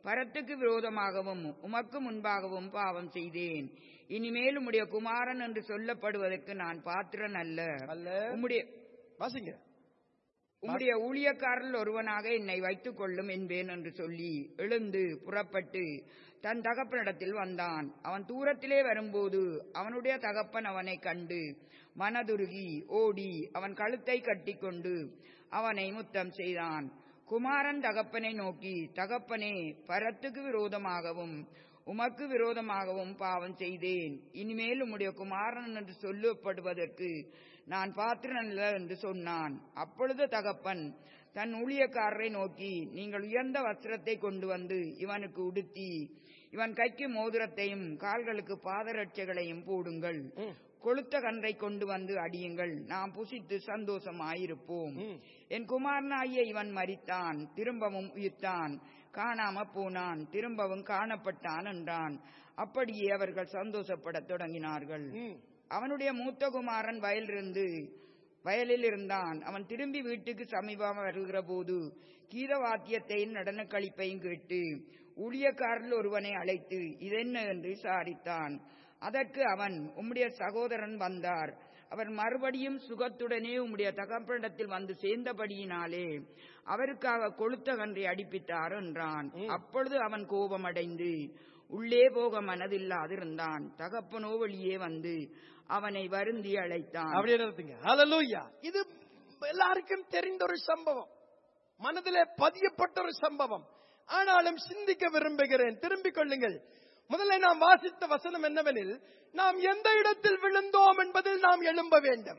பரத்துக்கு விரோதமாகவும் உமக்கு முன்பாகவும் பாவம் செய்தேன் இனிமேல் உம்முடைய குமாரன் என்று சொல்லப்படுவதற்கு நான் பாத்திரன் அல்ல அல்ல உம்முடைய வாசிங்க உம்முடைய ஊழியக்காரரில் ஒருவனாக என்னை வைத்துக் கொள்ளும் என்பேன் என்று சொல்லி எழுந்து புறப்பட்டு தன் தகப்பனிடத்தில் வந்தான் அவன் தூரத்திலே வரும்போது அவனுடைய தகப்பன் அவனை கண்டு மனதுருகி ஓடி அவன் கழுத்தை கட்டிக்கொண்டு அவனை முத்தம் செய்தான் குமாரன் தகப்பனை நோக்கி தகப்பனே பரத்துக்கு விரோதமாகவும் உமக்கு விரோதமாகவும் பாவம் செய்தேன் இனிமேல் உம்முடைய குமாரன் என்று சொல்லப்படுவதற்கு நான் பாத்திரனல்ல என்று சொன்னான் அப்பொழுது தகப்பன் தன் ஊழியக்காரரை நோக்கி நீங்கள் உயர்ந்த வஸ்திரத்தை கொண்டு வந்து இவனுக்கு உடுத்தி இவன் கைக்கு மோதிரத்தையும் கால்களுக்கு பாதரட்சைகளையும் போடுங்கள் ம். கொளுத்த கன்றை கொண்டு வந்து அடியுங்கள் நாம் புசித்து சந்தோஷமாயிருப்போம் ம். என் குமாரனாகிய இவன் மரித்தான் திரும்பவும் உயிர்த்தான் காணாம போனான் திரும்பவும் காணப்பட்டான் என்றான் அப்படியே அவர்கள் சந்தோஷப்படத் தொடங்கினார்கள் ம். அவனுடைய மூத்த குமாரன் வயலிருந்து வயலில் இருந்தான் அவன் திரும்பி வீட்டுக்கு சமீபம் வருகிற போது கீத வாத்தியத்தையும் நடன கழிப்பையும் கேட்டு ஊழியக்காரில் ஒருவனை அழைத்து இதென்ன என்று விசாரித்தான் அதற்கு அவன் உம்முடைய சகோதரன் வந்தார் அவர் மறுபடியும் சுகத்துடனே உம்முடைய தகப்பனிடத்தில் வந்து சேர்ந்தபடியினாலே அவருக்காக கொளுத்த கன்றை அடிப்பித்தார் என்றான் அப்பொழுது அவன் கோபமடைந்து உள்ளே போக மனதில்லாதிருந்தான் தகப்பனோ வெளியே வந்து அவனை வருந்தி அழைத்தான் அப்படியே நிறுத்துங்க ஹalleluya இது எல்லாருக்கும் தெரிந்த ஒரு சம்பவம் மனதிலே பதியப்பட்ட ஒரு சம்பவம் ஆனாலும் சிந்திக்க விரும்புகிறேன் திரும்பிக் கொள்ளுங்கள் முதல்ல நாம் வாசித்த வசனம் என்னவெனில் நாம் எந்த இடத்தில் விழுந்தோம் என்பதில் நாம் எழும்ப வேண்டும்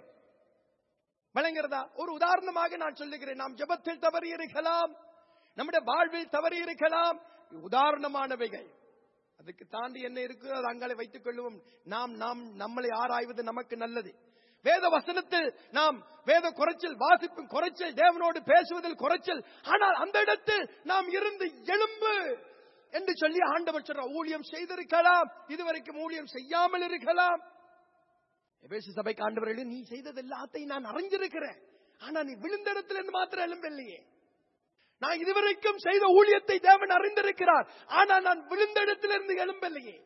விளங்குறதா ஒரு உதாரணமாக நான் சொல்லுகிறேன் நாம் ஜெபத்தில் தவறி இருக்கலாம் நம்முடைய வாழ்வில் தவறி இருக்கலாம் உதாரணமானவைகள் அதுக்கு தாண்டி என்ன இருக்கு அது அங்காலே வைத்துக் கொள்வோம் நாம் நாம் நம்மளை ஆராய்வது நமக்கு நல்லது வேத வசனத்தில் நாம் வேத குறைச்சல் வாசிப்பும் குறைச்சல் தேவனோடு பேசுவதில் குறைச்சல் ஆனால் அந்த இடத்தில் நாம் இருந்து எழும்பு என்று சொல்லி ஆண்டவர் சொல்ற ஊழியம் செய்திருக்கலாம் இதுவரைக்கும் ஊழியம் செய்யாமல் இருக்கலாம் எபேசு சபைக்கு ஆண்டவர்களே நீ செய்தது எல்லாத்தையும் நான் அறிஞ்சிருக்கிறேன் ஆனா நீ விழுந்த இடத்துல இருந்து மாத்திரம் எழும்பவில்லையே நான் இதுவரைக்கும் செய்த ஊழியத்தை தேவன் அறிந்திருக்கிறார் ஆனா நான் விழுந்த இடத்திலிருந்து எழும்பலையே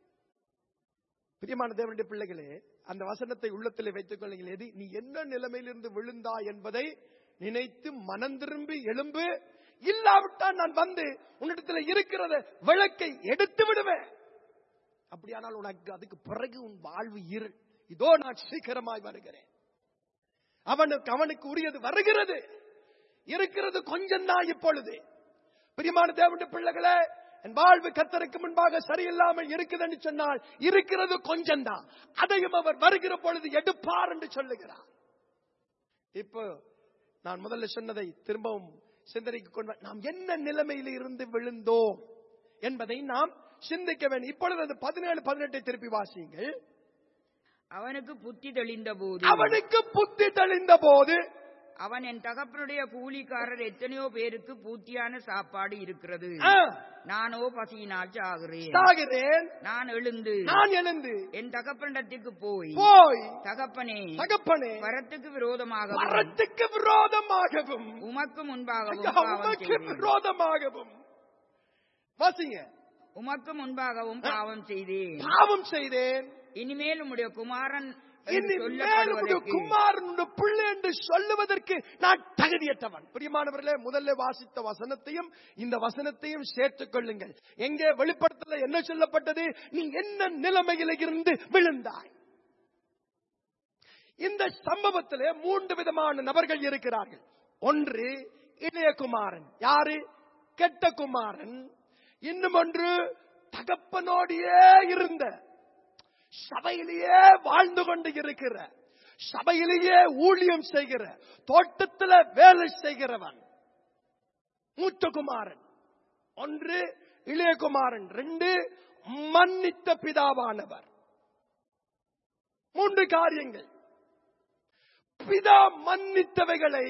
பிரியமான தேவனுடைய பிள்ளைகளே அந்த வசனத்தை உள்ளத்திலே வைத்துக் கொள்ளுங்கள் எது நீ என்ன நிலைமையிலிருந்து விழுந்தா என்பதை நினைத்து மனம் திரும்பி எழும்பு இல்லாவிட்டால் நான் வந்து உன்னிடத்துல இருக்கிறத விளக்கை எடுத்து விடுவேன் அப்படியானால் உனக்கு அதுக்கு பிறகு உன் வாழ்வு இரு இதோ நான் சீக்கிரமாய் வருகிறேன் அவனுக்கு அவனுக்கு உரியது வருகிறது இருக்கிறது கொஞ்சம் தான் இப்பொழுது பிரியமான தேவனுடைய பிள்ளைகளே என் வாழ்வு கத்தருக்கு முன்பாக சரியில்லாமல் இருக்குதுன்னு சொன்னால் இருக்கிறது கொஞ்சம் தான் அதையும் அவர் வருகிற பொழுது எடுப்பார் என்று சொல்லுகிறார் இப்போ நான் முதல்ல சொன்னதை திரும்பவும் சிந்தனைக்கு கொண்டு வர- நாம் என்ன நிலைமையில இருந்து விழுந்தோம் என்பதை நாம் சிந்திக்க வேண்டும் இப்பொழுது அது பதினேழு பதினெட்டை திருப்பி வாசியுங்கள் அவனுக்கு புத்தி தெளிந்த போது அவனுக்கு புத்தி தெளிந்த போது அவன் என் தகப்பனுடைய கூலிக்காரர் எத்தனையோ பேருக்கு பூத்தியான சாப்பாடு இருக்கிறது ஆ, நானோ பசியினால் சாகிறேன் சாகிறேன் நான் எழுந்து நான் எழுந்து என் தகப்பனிடத்திற்கு போய் போய் தகப்பனே தகப்பனே வரத்துக்கு விரோதமாக மரத்துக்கு விரோதமாகவும் உமக்கு முன்பாகவும் ஐயா, பாவம் உமக்கு செய்தேன் விரோதமாகவும் வாசிங்க உமக்கு முன்பாகவும் பாவம் செய்தேன் பாவம் செய்தேன் இனிமேல் உம்முடைய குமாரன் என்று இனிமேல் உம்முடைய சொல்லப்படுவதற்கு குமாரனுடைய பிள்ளை என்று சொல்லுவதற்கு நான் தகுதியற்றவன் பிரியமானவர்களே முதல்ல வாசித்த வசனத்தையும் இந்த வசனத்தையும் சேர்த்துக் கொள்ளுங்கள் எங்கே வெளிப்படுத்தல என்ன சொல்லப்பட்டது நீ என்ன நிலைமையில இருந்து விழுந்தாய் இந்த சம்பவத்திலே மூன்று விதமான நபர்கள் இருக்கிறார்கள் ஒன்று இளையகுமாரன் யாரு கெட்ட குமாரன் இன்னும் ஒன்று தகப்பனோடையே இருந்த சபையிலேயே வாழ்ந்து கொண்டு இருக்கிற சபையிலேயே ஊழியம் செய்கிற தோட்டத்துல வேலை செய்கிறவன் மூத்த குமாரன் ஒன்று இளையகுமாரன் ரெண்டு மன்னித்த பிதாவானவர் மூன்று காரியங்கள் பிதா மன்னித்தவைகளை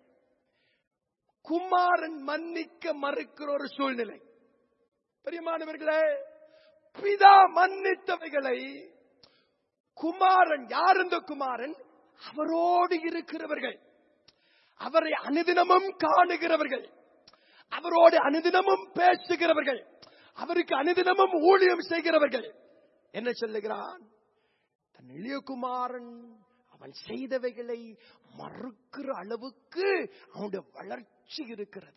குமாரன் மன்னிக்க மறுக்கிற ஒரு சூழ்நிலை பெரியமானவர்களே பிதா மன்னித்தவைகளை குமாரன் யார் இந்த குமாரன் அவரோடு இருக்கிறவர்கள் அவரை அனுதினமும் காணுகிறவர்கள் அவரோடு அனுதினமும் பேசுகிறவர்கள் அவருக்கு அனுதினமும் ஊழியம் செய்கிறவர்கள் என்ன சொல்லுகிறான் தன் இளையகுமாரன் அவன் செய்தவைகளை மறுக்கிற அளவுக்கு அவனுடைய வளர்ச்சி இருக்கிறது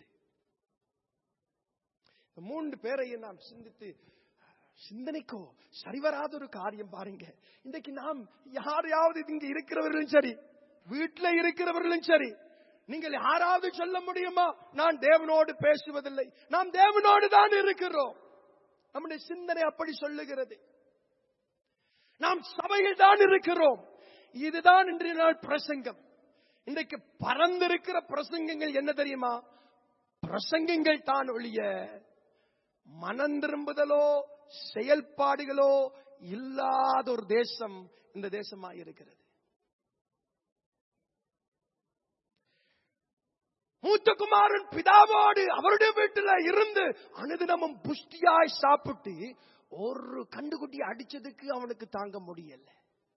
இந்த மூன்று பேரையும் நாம் சிந்தித்து சிந்தனைக்கோ சரிவராத ஒரு காரியம் பாருங்க இன்றைக்கு நாம் யாரையாவது இங்க இருக்கிறவர்களும் சரி வீட்டுல இருக்கிறவர்களும் சரி நீங்கள் யாராவது சொல்ல முடியுமா நான் தேவனோடு பேசுவதில்லை நாம் தேவனோடு தான் இருக்கிறோம் நம்முடைய சிந்தனை அப்படி சொல்லுகிறது நாம் சபையில் தான் இருக்கிறோம் இதுதான் இன்றைய நாள் பிரசங்கம் இன்றைக்கு பறந்திருக்கிற பிரசங்கங்கள் என்ன தெரியுமா பிரசங்கங்கள் தான் ஒழிய மனம் திரும்புதலோ செயல்பாடுகளோ இல்லாத ஒரு தேசம் இந்த தேசமாக இருக்கிறது மூத்த குமாரன் பிதாவோடு அவருடைய வீட்டுல இருந்து அனுதினமும் புஷ்டியாய் சாப்பிட்டு ஒரு கண்டுகுட்டி அடிச்சதுக்கு அவனுக்கு தாங்க முடியல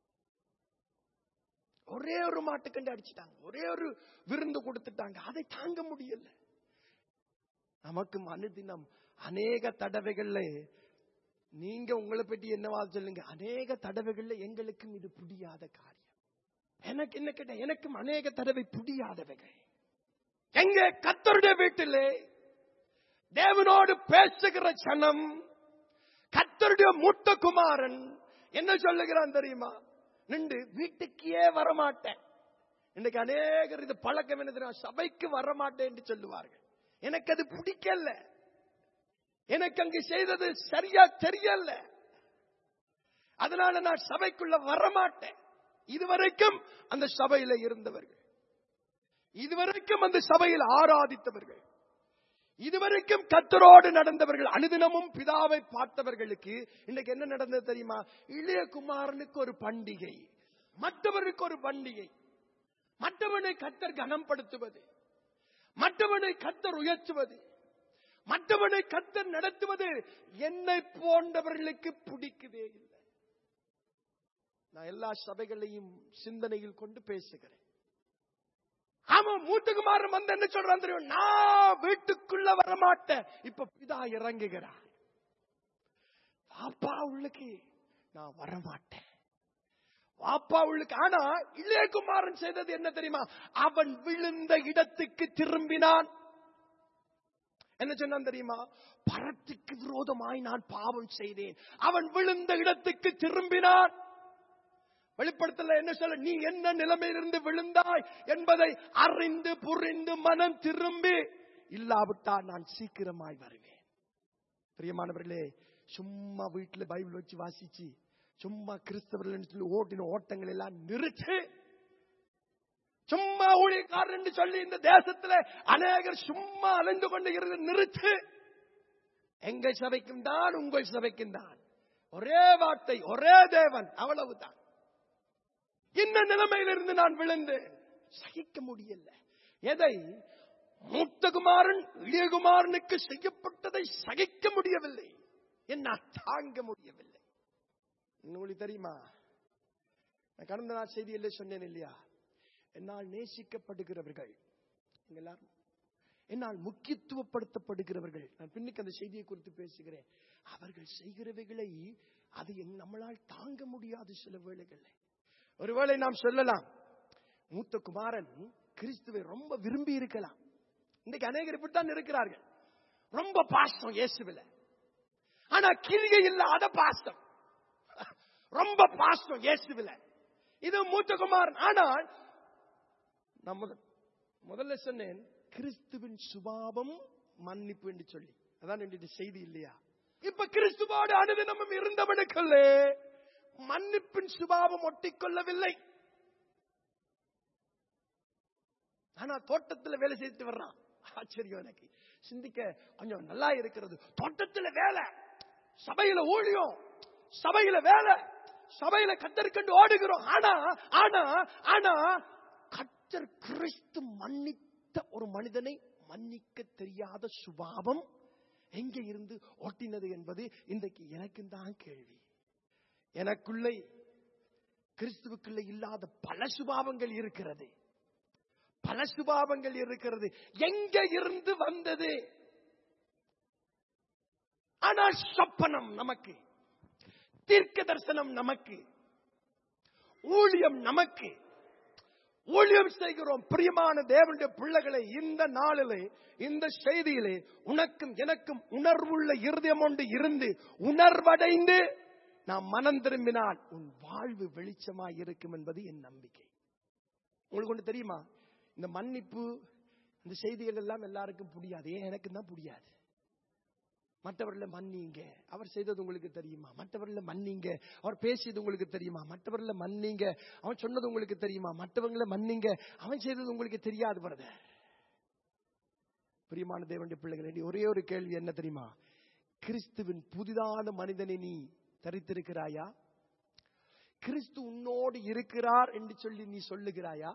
ஒரே ஒரு மாட்டுக்கண்டு அடிச்சிட்டாங்க ஒரே ஒரு விருந்து கொடுத்துட்டாங்க அதை தாங்க முடியல நமக்கு அனுதினம் அநேக தடவைகள்ல நீங்க உங்களை பற்றி என்னவா சொல்லுங்க அநேக தடவைகள்ல எங்களுக்கும் இது புரியாத காரியம் எனக்கு என்ன கேட்ட எனக்கும் அநேக தடவை புரியாதவைகள் எங்க கத்தருடைய வீட்டிலே தேவனோடு பேசுகிற சனம் கத்தருடைய மூத்த குமாரன் என்ன சொல்லுகிறான் தெரியுமா நின்று வீட்டுக்கே வரமாட்டேன் இன்னைக்கு அநேகர் இது பழக்கம் என்ன தெரியுமா சபைக்கு வரமாட்டேன் என்று சொல்லுவார்கள் எனக்கு அது பிடிக்கல எனக்கு அங்கு செய்தது சரியா தெரியல அதனால நான் சபைக்குள்ள வரமாட்டேன் இதுவரைக்கும் அந்த சபையில இருந்தவர்கள் இதுவரைக்கும் அந்த சபையில் ஆராதித்தவர்கள் இதுவரைக்கும் கத்தரோடு நடந்தவர்கள் அனுதினமும் பிதாவை பார்த்தவர்களுக்கு இன்னைக்கு என்ன நடந்தது தெரியுமா இளைய குமாரனுக்கு ஒரு பண்டிகை மற்றவருக்கு ஒரு பண்டிகை மற்றவனை கத்தர் கனப்படுத்துவது மற்றவனை கத்தர் உயர்த்துவது மற்றவனை கத்தர் நடத்துவது என்னை போன்றவர்களுக்கு பிடிக்கவே இல்லை நான் எல்லா சபைகளையும் சிந்தனையில் கொண்டு பேசுகிறேன் ஆமா மூத்தகுமாரன் வந்து என்ன சொல்றான் தெரியும் நான் வீட்டுக்குள்ள வரமாட்டேன் இப்ப பிதா இறங்குகிறார் அப்பா உள்ளுக்கு நான் வரமாட்டேன் வாப்பா உள்ளுக்கு ஆனா இளையகுமாரன் செய்தது என்ன தெரியுமா அவன் விழுந்த இடத்துக்கு திரும்பினான் என்ன சொன்னான் தெரியுமா பரத்துக்கு விரோதமாய் நான் பாவம் செய்தேன் அவன் விழுந்த இடத்துக்கு திரும்பினான் வெளிப்படுத்தல என்ன சொல்ல நீ என்ன நிலைமையிலிருந்து விழுந்தாய் என்பதை அறிந்து புரிந்து மனம் திரும்பி இல்லாவிட்டால் நான் சீக்கிரமாய் வருவேன் பிரியமானவர்களே சும்மா வீட்டுல பைபிள் வச்சு வாசிச்சு சும்மா கிறிஸ்தவர்கள் சொல்லி ஓட்டின ஓட்டங்கள் எல்லாம் நிறுத்து சும்மா ஊழியக்காரர் என்று சொல்லி இந்த தேசத்துல அநேகர் சும்மா அலைந்து கொண்டு இருந்து நிறுத்து எங்கள் சபைக்கும் தான் உங்கள் சபைக்கும் தான் ஒரே வார்த்தை ஒரே தேவன் அவ்வளவுதான் இந்த நிலைமையிலிருந்து நான் விழுந்தேன் சகிக்க முடியல எதை மூத்தகுமாரன் இளையகுமாரனுக்கு செய்யப்பட்டதை சகிக்க முடியவில்லை என்னால் தாங்க முடியவில்லை உங்களுக்கு தெரியுமா நான் கடந்த நாள் செய்தியிலே சொன்னேன் இல்லையா என்னால் நேசிக்கப்படுகிறவர்கள் நீங்க எல்லாரும் என்னால் முக்கியத்துவப்படுத்தப்படுகிறவர்கள் நான் பின்னுக்கு அந்த செய்தியை குறித்து பேசுகிறேன் அவர்கள் செய்கிறவைகளை அது எங்- நம்மளால் தாங்க முடியாது சில வேளைகளில் ஒருவேளை நாம் சொல்லலாம் மூத்த குமாரன் கிறிஸ்துவை ரொம்ப விரும்பி இருக்கலாம் இன்னைக்கு அநேகர் இப்படித்தான் இருக்கிறார்கள் ரொம்ப பாசம் இயேசுவில ஆனா கிரிகை இல்லாத பாசம் ரொம்ப பாசம் இயேசுவில இது மூத்த குமாரன் ஆனால் நான் முத- முதல்ல சொன்னேன் கிறிஸ்துவின் சுபாவம் மன்னிப்பு என்று சொல்லி அதான் என்னுடைய செய்தி இல்லையா இப்ப கிறிஸ்துவோடு அனுதினமும் இருந்தவனுக்குள்ளே மன்னிப்பின் சுபாவம் ஒட்டிக்கொள்ளவில்லை ஆனா தோட்டத்துல வேலை செய்துட்டு வர்றான் ஆச்சரியம் எனக்கு சிந்திக்க கொஞ்சம் நல்லா இருக்கிறது தோட்டத்துல வேலை சபையில ஊழியம் சபையில வேலை சபையில கத்தற்கண்டு ஓடுகிறோம் ஆனா ஆனா ஆனா கத்தர் கிறிஸ்து மன்னித்த ஒரு மனிதனை மன்னிக்க தெரியாத சுபாவம் எங்கே இருந்து ஓட்டினது என்பது இன்றைக்கு எனக்கு தான் கேள்வி எனக்குள்ளே கிறிஸ்துவுக்குள்ளே இல்லாத பல சுபாவங்கள் இருக்கிறது பல சுபாவங்கள் இருக்கிறது எங்க இருந்து வந்தது ஆனால் சொப்பனம் நமக்கு தீர்க்க தரிசனம் நமக்கு ஊழியம் நமக்கு ஊழியம் செய்கிறோம் பிரியமான தேவனுடைய பிள்ளைகளை இந்த நாளிலே இந்த செய்தியிலே உனக்கும் எனக்கும் உணர்வுள்ள இருதயம் ஒன்று இருந்து உணர்வடைந்து நாம் மனம் திரும்பினால் உன் வாழ்வு வெளிச்சமாய் இருக்கும் என்பது என் நம்பிக்கை உங்களுக்கு ஒன்று தெரியுமா இந்த மன்னிப்பு இந்த செய்திகள் எல்லாம் எல்லாருக்கும் புரியாது ஏன் எனக்கு தான் புரியாது மற்றவர்களை மன்னிங்க அவர் செய்தது உங்களுக்கு தெரியுமா மற்றவர்களை மன்னிங்க அவர் பேசியது உங்களுக்கு தெரியுமா மற்றவர்களை மன்னிங்க அவன் சொன்னது உங்களுக்கு தெரியுமா மற்றவங்களை மன்னிங்க அவன் செய்தது உங்களுக்கு தெரியாது பிரதர் பிரியமான தேவனுடைய பிள்ளைகளே ஒரே ஒரு கேள்வி என்ன தெரியுமா கிறிஸ்துவின் புதிதான மனிதனை நீ தரித்திருக்கிறாயா கிறிஸ்து உன்னோடு இருக்கிறார் என்று சொல்லி நீ சொல்லுகிறாயா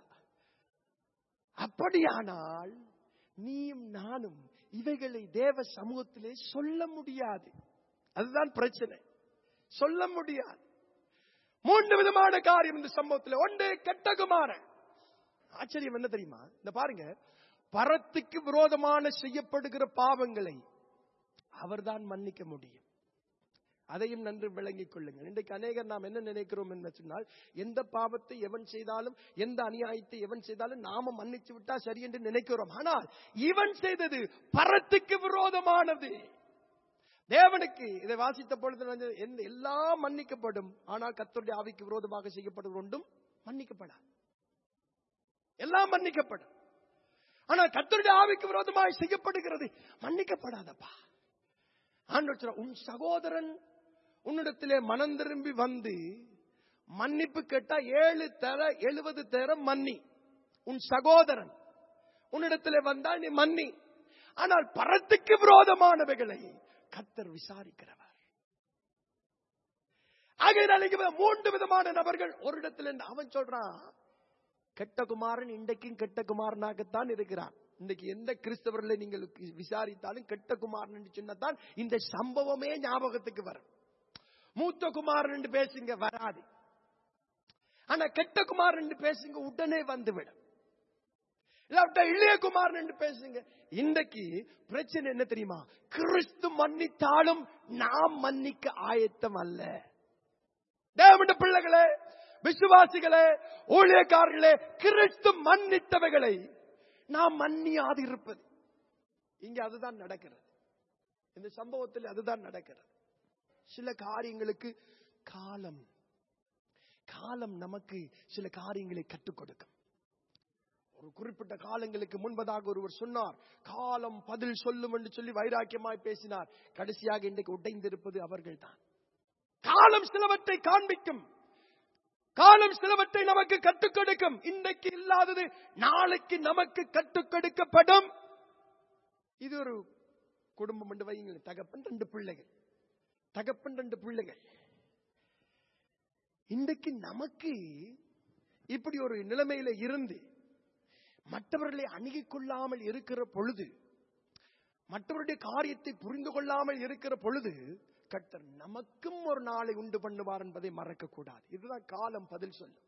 அப்படியானால் நீயும் நானும் இவைகளை தேவ சமூகத்திலே சொல்ல முடியாது அதுதான் பிரச்சனை சொல்ல முடியாது மூன்று விதமான காரியம் இந்த சம்பவத்தில் ஒன்று கெட்டகுமாரன் ஆச்சரியம் என்ன தெரியுமா இந்த பாருங்க பரத்துக்கு விரோதமான செய்யப்படுகிற பாவங்களை அவர்தான் மன்னிக்க முடியும் அதையும் நன்று விளங்கிக் கொள்ளுங்கள் இன்றைக்கு அநேகர் நாம் என்ன நினைக்கிறோம் என்று சொன்னால் எந்த பாவத்தை எவன் செய்தாலும் எந்த அநியாயத்தை எவன் செய்தாலும் நாம மன்னிச்சு விட்டா சரி என்று நினைக்கிறோம் ஆனால் இவன் செய்தது பரத்துக்கு விரோதமானது தேவனுக்கு இதை வாசித்த பொழுது வந்து எந்த எல்லாம் மன்னிக்கப்படும் ஆனால் கத்தருடைய ஆவிக்கு விரோதமாக செய்யப்படும் ஒன்றும் மன்னிக்கப்படாது எல்லாம் மன்னிக்கப்படும் ஆனா கத்தருடைய ஆவிக்கு விரோதமாக செய்யப்படுகிறது மன்னிக்கப்படாதப்பா ஆண்டவர் சொல்றார், உன் சகோதரன் உன்னிடத்திலே மனம் திரும்பி வந்து மன்னிப்பு கேட்டா ஏழு தர எழுபது தர மன்னி உன் சகோதரன் உன்னிடத்திலே வந்தால் நீ மன்னி ஆனால் பரத்துக்கு விரோதமானவைகளை கத்தர் விசாரிக்கிறவர் ஆகையினால் இங்க மூன்று விதமான நபர்கள் ஒரு இடத்துல இருந்து அவன் சொல்றான் கெட்ட குமாரன் இன்றைக்கும் கெட்ட குமாரனாகத்தான் இருக்கிறான் இன்னைக்கு எந்த கிறிஸ்தவர்களை நீங்கள் விசாரித்தாலும் கெட்ட குமாரன் என்று சொன்னதான் இந்த சம்பவமே ஞாபகத்துக்கு வரும் மூத்த குமாரன் என்று பேசுங்க வராது ஆனா கெட்ட குமாரன் என்று பேசுங்க உடனே வந்துவிடும் இல்லாவிட்டா இளைய குமாரன் என்று பேசுங்க இன்றைக்கு பிரச்சனை என்ன தெரியுமா கிறிஸ்து மன்னித்தாலும் நாம் மன்னிக்க ஆயத்தம் அல்ல தேவனுடைய பிள்ளைகளே விசுவாசிகளே ஊழியக்காரர்களே கிறிஸ்து மன்னித்தவைகளை நாம் மன்னியாது இருப்பது இங்க அதுதான் நடக்கிறது இந்த சம்பவத்தில் அதுதான் நடக்கிறது சில காரியங்களுக்கு காலம் காலம் நமக்கு சில காரியங்களை கற்றுக் கொடுக்கும் ஒரு குறிப்பிட்ட காலங்களுக்கு முன்பதாக ஒருவர் சொன்னார் காலம் பதில் சொல்லும் என்று சொல்லி வைராக்கியமாய் பேசினார் கடைசியாக இன்றைக்கு உடைந்திருப்பது அவர்கள்தான் காலம் சிலவற்றை காண்பிக்கும் காலம் சிலவற்றை நமக்கு கற்றுக் கொடுக்கும் இன்றைக்கு இல்லாதது நாளைக்கு நமக்கு கற்றுக் கொடுக்கப்படும் இது ஒரு குடும்பம் என்று வையுங்கள் தகப்பன் ரெண்டு பிள்ளைகள் தகப்பன் ரெண்டு பிள்ளைகள் இன்றைக்கு நமக்கு இப்படி ஒரு நிலைமையில இருந்து மற்றவர்களை அணுகிக் கொள்ளாமல் இருக்கிற பொழுது மற்றவருடைய காரியத்தை புரிந்து கொள்ளாமல் இருக்கிற பொழுது கர்த்தர் நமக்கும் ஒரு நாளை உண்டு பண்ணுவார் என்பதை மறக்க கூடாது இதுதான் காலம் பதில் சொல்லும்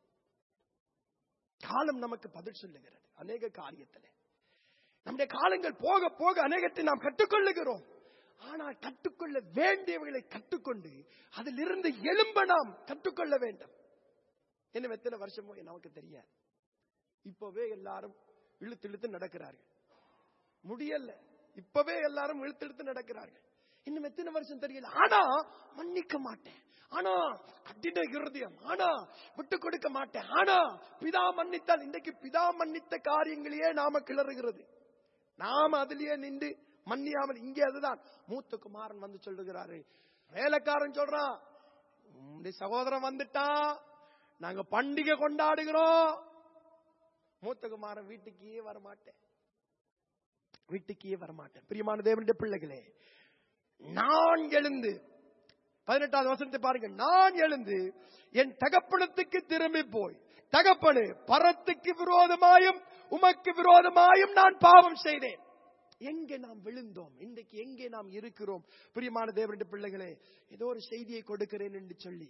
காலம் நமக்கு பதில் சொல்லுகிறது அநேக காரியத்திலே நம்முடைய காலங்கள் போக போக அநேகத்தை நாம் கற்றுக்கொள்ளுகிறோம் ஆனால் கற்றுக்கொள்ள வேண்டியவைகளை கற்றுக்கொண்டு அதிலிருந்து எழும்ப நாம் கற்றுக்கொள்ள வேண்டும் இன்னும் எத்தனை வருஷமோ நமக்கு தெரியாது இப்பவே எல்லாரும் இழுத்து இழுத்து நடக்கிறார்கள் முடியல இப்பவே எல்லாரும் இழுத்து இழுத்து நடக்கிறார்கள் இன்னும் எத்தனை வருஷம் தெரியல ஆனா மன்னிக்க மாட்டேன் ஆனா கட்டிட இருதயம் ஆனா விட்டு கொடுக்க மாட்டேன் ஆனா பிதா மன்னித்தால் இன்றைக்கு பிதா மன்னித்த காரியங்களையே நாம கிளறுகிறது நாம அதிலேயே நின்று மன்னியாமல் இங்கே அதுதான் மூத்த குமாரன் வந்து சொல்லுகிறாரு வேலைக்காரன் சொல்றான் உன்னுடைய சகோதரன் வந்துட்டான் நாங்க பண்டிகை கொண்டாடுகிறோம் மூத்த குமாரன் வீட்டுக்கே வரமாட்டேன் வீட்டுக்கே வரமாட்டேன் பிரியமான தேவனுடைய பிள்ளைகளே நான் எழுந்து பதினெட்டாவது வசனத்தை பாருங்க நான் எழுந்து என் தகப்பனத்துக்கு திரும்பி போய் தகப்பனு பரத்துக்கு விரோதமாயும் உமக்கு விரோதமாயும் நான் பாவம் செய்தேன் எங்கே நாம் விழுந்தோம் இன்றைக்கு எங்கே நாம் இருக்கிறோம் பிரியமான தேவனுடைய பிள்ளைகளே ஏதோ ஒரு செய்தியை கொடுக்கிறேன் என்று சொல்லி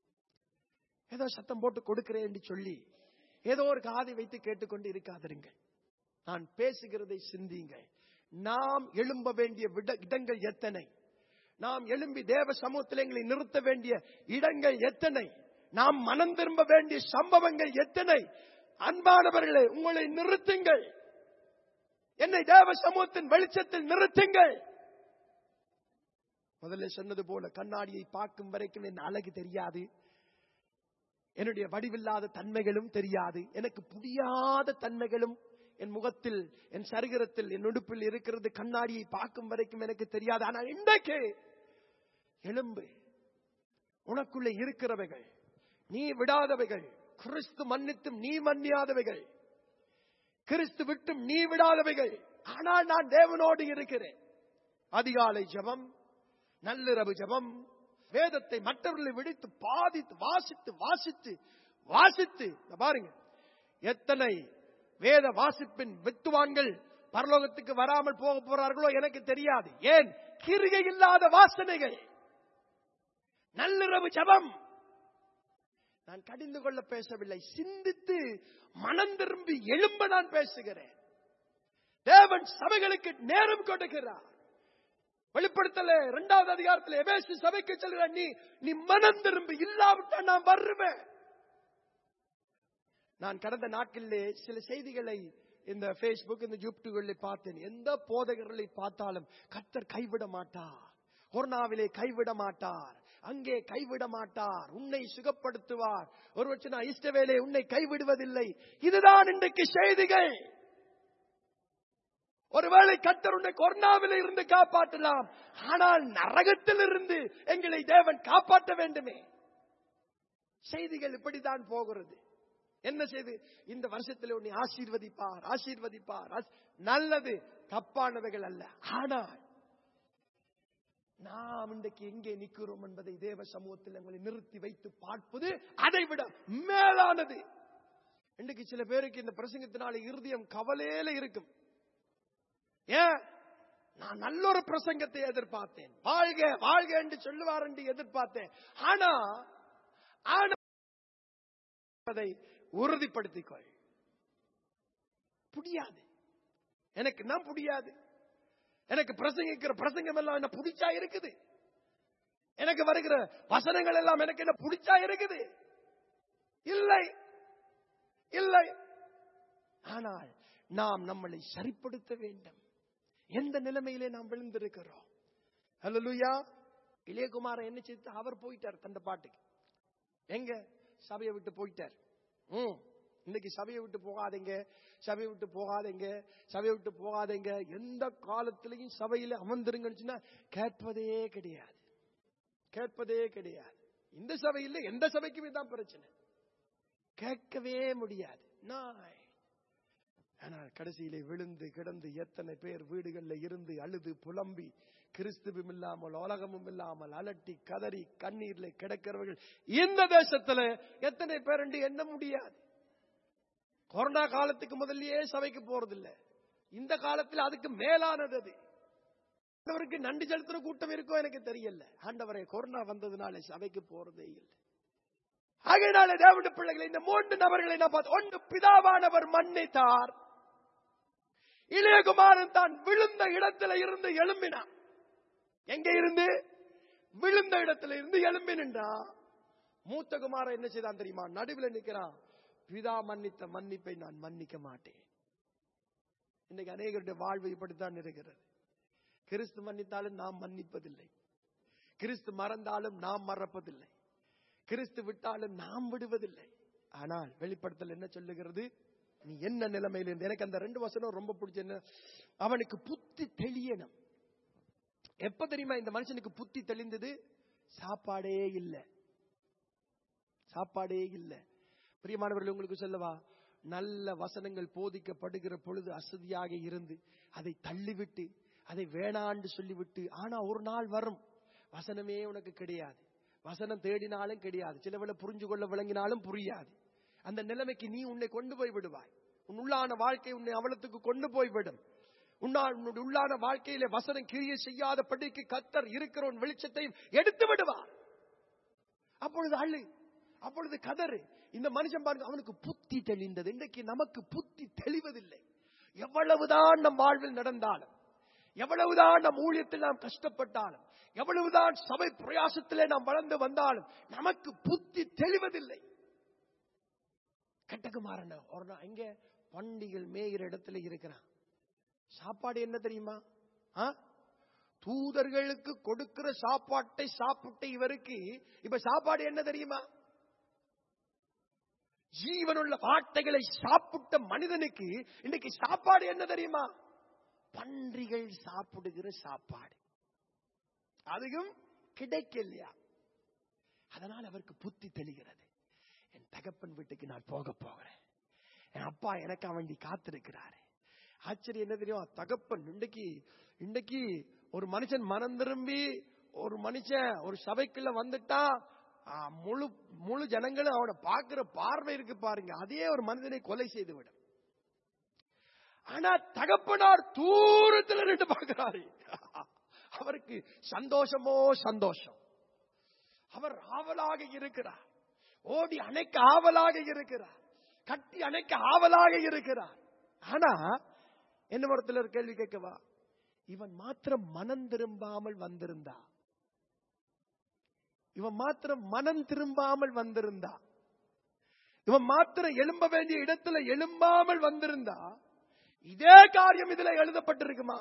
ஏதோ சத்தம் போட்டு கொடுக்கிறேன் என்று சொல்லி ஏதோ ஒரு காதை வைத்து கேட்டுக்கொண்டு இருக்காதிருங்கள் நான் பேசுகிறதை சிந்தியுங்கள் நாம் எழும்ப வேண்டிய விட இடங்கள் எத்தனை நாம் எழும்பி தேவ சமூகத்தில் எங்களை நிறுத்த வேண்டிய இடங்கள் எத்தனை நாம் மனம் திரும்ப வேண்டிய சம்பவங்கள் எத்தனை அன்பானவர்களே உங்களை நிறுத்துங்கள் என்னை தேவ சமூகத்தின் வெளிச்சத்தில் நிறுத்துங்கள் முதல்ல சொன்னது போல கண்ணாடியை பார்க்கும் வரைக்கும் என் அழகு தெரியாது என்னுடைய வடிவில்லாத தன்மைகளும் தெரியாது எனக்கு புரியாத தன்மைகளும் என் முகத்தில் என் சரீரத்தில் என் உடுப்பில் இருக்கிறது கண்ணாடியை பார்க்கும் வரைக்கும் எனக்கு தெரியாது ஆனால் இன்றைக்கு எலும்பு உனக்குள்ளே இருக்கிறவைகள் நீ விடாதவைகள் கிறிஸ்து மன்னித்தும் நீ மன்னியாதவைகள் கிறிஸ்து விட்டும் நீ விடாதவைகள் ஆனால் நான் தேவனோடு இருக்கிறேன் அதிகாலை ஜெபம் நள்ளிரவு ஜெபம் வேதத்தை மற்றவர்களை விடுத்து பாதித்து வாசித்து வாசித்து வாசித்து இங்க பாருங்க எத்தனை வேத வாசிப்பின் வித்துவான்கள் பரலோகத்துக்கு வராமல் போக போறார்களோ எனக்கு தெரியாது ஏன் கிருகை இல்லாத வாசனைகள் நள்ளிரவு ஜெபம் நான் கடிந்து கொள்ள பேசவில்லை சிந்தித்து மனம் திரும்பி எழும்ப நான் பேசுகிறேன் தேவன் சபைகளுக்கு நேரம் கொடுக்கிறார் வெளிப்படுத்தல இரண்டாவது அதிகாரத்தில் எபேசு சபைக்கு சொல்கிற நீ நீ மனம் திரும்பி இல்லாவிட்டா நான் வருவேன் நான் கடந்த நாட்களிலே சில செய்திகளை இந்த Facebook இந்த யூடியூப்களில் பார்த்தேன் எந்த போதகர்களை பார்த்தாலும் கர்த்தர் கைவிட மாட்டார் கொரோனாவிலே கைவிட மாட்டார் அங்கே கைவிட மாட்டார் உன்னை சுகப்படுத்துவார் ஒரு வச்சு இஷ்டவேலே உன்னை கைவிடுவதில்லை இதுதான் இன்றைக்கு செய்திகள் ஒருவேளை கர்த்தர் உன்னை கொரோனாவில் இருந்து காப்பாற்றலாம் ஆனால் நரகத்தில் இருந்து எங்களை தேவன் காப்பாற்ற வேண்டுமே செய்திகள் இப்படித்தான் போகிறது என்ன செய்து இந்த வருஷத்தில் உன்னை ஆசீர்வதிப்பார் ஆசீர்வதிப்பார் ஆஸ்- நல்லது தப்பானவைகள் அல்ல ஆனால் நாம் இன்றைக்கு எங்கே நிற்கிறோம் என்பதை தேவ சமூகத்தில் உங்களை நிறுத்தி வைத்து பார்ப்பது அதை விட மேலானது இன்றைக்கு சில பேருக்கு இந்த பிரசங்கத்தினால இருதயம் கவலையில இருக்கும் ஏன் நான் நல்ல ஒரு பிரசங்கத்தை எதிர்பார்த்தேன் வாழ்க வாழ்க என்று சொல்லுவார் என்று எதிர்பார்த்தேன் ஆனா ஆனா அதை உறுதிப்படுத்திக் கொள் புரியாது எனக்கு நான் புரியாது எனக்கு பிரசங்கிக்கிற பிரசங்கம் எல்லாம் என்ன பிடிச்சா இருக்குது எனக்கு வருகிற வசனங்கள் எல்லாம் எனக்கு என்ன பிடிச்சா இருக்குது இல்லை இல்லை ஆனால் நாம் நம்மளை சரிப்படுத்த வேண்டும் எந்த நிலைமையிலே நாம் விழுந்திருக்கிறோம் ஹalleluya இளையகுமாரன் என்ன செய்து அவர் போயிட்டார் தந்த பாட்டுக்கு எங்க சபையை விட்டு போயிட்டார் ம் இன்னைக்கு சபையை விட்டு போகாதீங்க சபையை விட்டு போகாதீங்க சபையை விட்டு போகாதீங்க எந்த காலத்திலையும் சபையில அமர்ந்திருங்கன்னு சொன்னா கேட்பதே கிடையாது கேட்பதே கிடையாது இந்த சபையில் எந்த சபைக்குமே தான் பிரச்சனை கேட்கவே முடியாது நாய் ஆனால் கடைசியிலே விழுந்து கிடந்து எத்தனை பேர் வீடுகளில் இருந்து அழுது புலம்பி கிறிஸ்துவும் இல்லாமல் உலகமும் இல்லாமல் அலட்டி கதறி கண்ணீர்ல கிடக்கிறவர்கள் இந்த தேசத்துல எத்தனை பேர் என்று எண்ண முடியாது கொரோனா காலத்துக்கு முதல்லயே சபைக்கு போறதில்லை இந்த காலத்தில் அதுக்கு மேலானது அது ஆண்டவருக்கு நன்றி செலுத்துற கூட்டம் இருக்கோ எனக்கு தெரியல ஆண்டவரை கொரோனா வந்ததுனால சபைக்கு போறதே இல்லை ஆகையினால தேவனுடைய பிள்ளைகளை இந்த மூன்று நபர்களை நான் பார்த்து ஒன்று பிதாவானவர் மன்னித்தார் இளையகுமாரன் தான் விழுந்த இடத்துல இருந்து எழும்பினான் எங்க இருந்து விழுந்த இடத்துல இருந்து எழும்பி நின்றான் மூத்த குமாரன் என்ன செய்தான் தெரியுமா நடுவில் நிக்கிறான் பிதா மன்னித்த மன்னிப்பை நான் மன்னிக்க மாட்டேன் இன்னைக்கு அநேகருடைய வாழ்வு இப்படித்தான் இருக்கிறது கிறிஸ்து மன்னித்தாலும் நாம் மன்னிப்பதில்லை கிறிஸ்து மறந்தாலும் நாம் மறப்பதில்லை கிறிஸ்து விட்டாலும் நாம் விடுவதில்லை ஆனால் வெளிப்படுத்தல் என்ன சொல்லுகிறது நீ என்ன நிலைமையில இருந்து எனக்கு அந்த ரெண்டு வசனம் ரொம்ப பிடிச்ச என்ன அவனுக்கு புத்தி தெளியணும் எப்ப தெரியுமா இந்த மனுஷனுக்கு புத்தி தெளிந்தது சாப்பாடே இல்லை சாப்பாடே இல்லை பிரியமானவர்கள் உங்களுக்கு சொல்லவா நல்ல வசனங்கள் போதிக்கப்படுகிற பொழுது அசதியாக இருந்து அதை தள்ளிவிட்டு அதை வேணாண்டு சொல்லிவிட்டு ஆனா ஒரு நாள் வரும் வசனமே உனக்கு கிடையாது வசனம் தேடினாலும் கிடையாது சிலவளை புரிஞ்சு கொள்ள விளங்கினாலும் புரியாது அந்த நிலைமைக்கு நீ உன்னை கொண்டு போய் விடுவாய் உன் உள்ளான வாழ்க்கை உன்னை அவலத்துக்கு கொண்டு போய் விடும் உன்னால் உன்னுடைய உள்ளான வாழ்க்கையில வசனம் கிரியை செய்யாத படிக்கு கத்தர் இருக்கிற உன் வெளிச்சத்தையும் எடுத்து விடுவார் அப்பொழுது அழு அப்பொழுது கதறு இந்த மனுஷன் பாருங்க அவனுக்கு புத்தி தெளிந்தது இன்றைக்கு நமக்கு புத்தி தெளிவதில்லை எவ்வளவுதான் நம் வாழ்வில் நடந்தாலும் எவ்வளவுதான் நம் ஊழியத்தில் நாம் கஷ்டப்பட்டாலும் எவ்வளவுதான் சபை பிரயாசத்திலே நாம் வளர்ந்து வந்தாலும் நமக்கு புத்தி தெளிவதில்லை கட்டகுமாரன் ஒரு நாள் எங்க பண்டிகள் மேயிற இடத்துல இருக்கிறான் சாப்பாடு என்ன தெரியுமா ஆ? தூதர்களுக்கு கொடுக்கிற சாப்பாட்டை சாப்பிட்ட இவருக்கு இப்ப சாப்பாடு என்ன தெரியுமா ஜீவனுள்ள வார்த்தைகளை சாப்பிட்ட மனிதனுக்கு இன்னைக்கு சாப்பாடு என்ன தெரியுமா பன்றிகள் சாப்பிடுகிற சாப்பாடு அதுவும் கிடைக்கலையா அதனால் அவருக்கு புத்தி தெளிகிறது என் தகப்பன் வீட்டுக்கு நான் போக போகிறேன் என் அப்பா எனக்கு வேண்டி காத்திருக்கிறாரு ஆச்சரியம் என்ன தெரியும் தகப்பன் இன்னைக்கு இன்னைக்கு ஒரு மனுஷன் மனம் திரும்பி ஒரு மனுஷன் ஒரு சபைக்குள்ள வந்துட்டா ஆ, முழு முழு ஜனங்களும் அவனை பார்க்கிற பார்வை இருக்கு பாருங்க அதே ஒரு மனிதனை கொலை செய்து விடும் ஆனா தகப்பனார் தூரத்துல நின்று பார்க்கிறாரு அவருக்கு சந்தோஷமோ சந்தோஷம் அவர் ஆவலாக இருக்கிறார் ஓடி அணைக்க ஆவலாக இருக்கிறார் கட்டி அணைக்க ஆவலாக இருக்கிறார் ஆனா என்ன மரத்தில் ஒரு கேள்வி கேட்கவா இவன் மாத்திரம் மனம் திரும்பாமல் வந்திருந்தா இவன் மாத்திரம் மனம் திரும்பாமல் வந்திருந்தா இவன் மாத்திரம் எழும்ப வேண்டிய இடத்துல எழும்பாமல் வந்திருந்தா இதே காரியம் இதுல எழுதப்பட்டிருக்குமா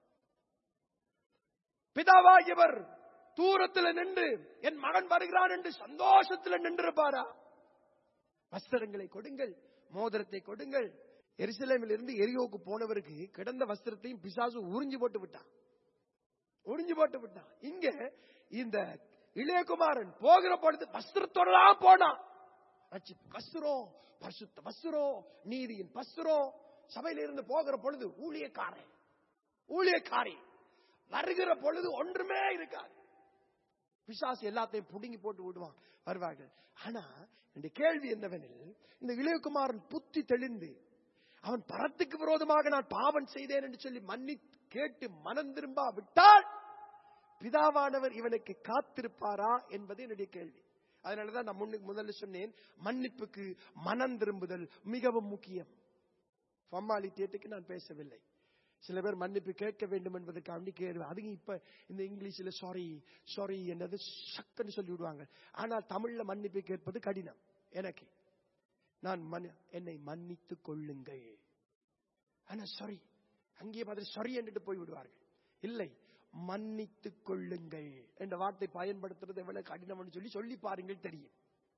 பிதாவாகியவர் தூரத்தில் நின்று என் மகன் வருகிறான் என்று சந்தோஷத்தில் நின்றிருப்பாரா வஸ்திரங்களை கொடுங்கள் மோதிரத்தை கொடுங்கள் எருசலேமில் இருந்து எரியோக்கு போனவருக்கு கிடந்த வஸ்திரத்தையும் பிசாசு உறிஞ்சு போட்டு விட்டான் உறிஞ்சு போட்டு விட்டான் இங்க இந்த இளையகுமாரன் போகிற பொழுது வஸ்திரத்தோட தான் போனான் ரட்சிப்பு வஸ்திரம் பரிசுத்த வஸ்திரம் நீதியின் வஸ்திரம் சபையில இருந்து போகிற பொழுது ஊழியக்காரன் ஊழியக்காரி வருகிற பொழுது ஒன்றுமே இருக்காது பிசாசு எல்லாத்தையும் புடுங்கி போட்டு விடுவான் வருவார்கள் ஆனா இந்த கேள்வி என்னவெனில் இந்த இளையகுமாரன் புத்தி தெளிந்து அவன் பரத்துக்கு விரோதமாக நான் பாவம் செய்தேன் என்று சொல்லி மன்னி கேட்டு மனம் திரும்பா விட்டால் பிதாவானவர் இவனுக்கு காத்திருப்பாரா என்பது என்னுடைய கேள்வி அதனாலதான் நான் முன்னுக்கு முதல்ல சொன்னேன் மன்னிப்புக்கு மனம் திரும்புதல் மிகவும் முக்கியம் ஃபார்மாலிட்டியத்துக்கு நான் பேசவில்லை சில பேர் மன்னிப்பு கேட்க வேண்டும் என்பதற்காக கேள்வி அதுங்க இப்ப இந்த இங்கிலீஷ்ல சாரி சாரி என்னது சக்குன்னு சொல்லி விடுவாங்க ஆனால் தமிழ்ல மன்னிப்பு கேட்பது கடினம் எனக்கு நான் மன்னி- என்னை மன்னித்துக் கொள்ளுங்கள் ஆனா சாரி அங்கே மாதிரி சாரி என்றுட்டு போய் விடுவார்கள் இல்லை மன்னித்துக் கொள்ளுங்கள் என்ற வார்த்தை பயன்படுத்துறது எவ்வளவு கடினம்னு சொல்லி சொல்லி பாருங்கள் தெரியும்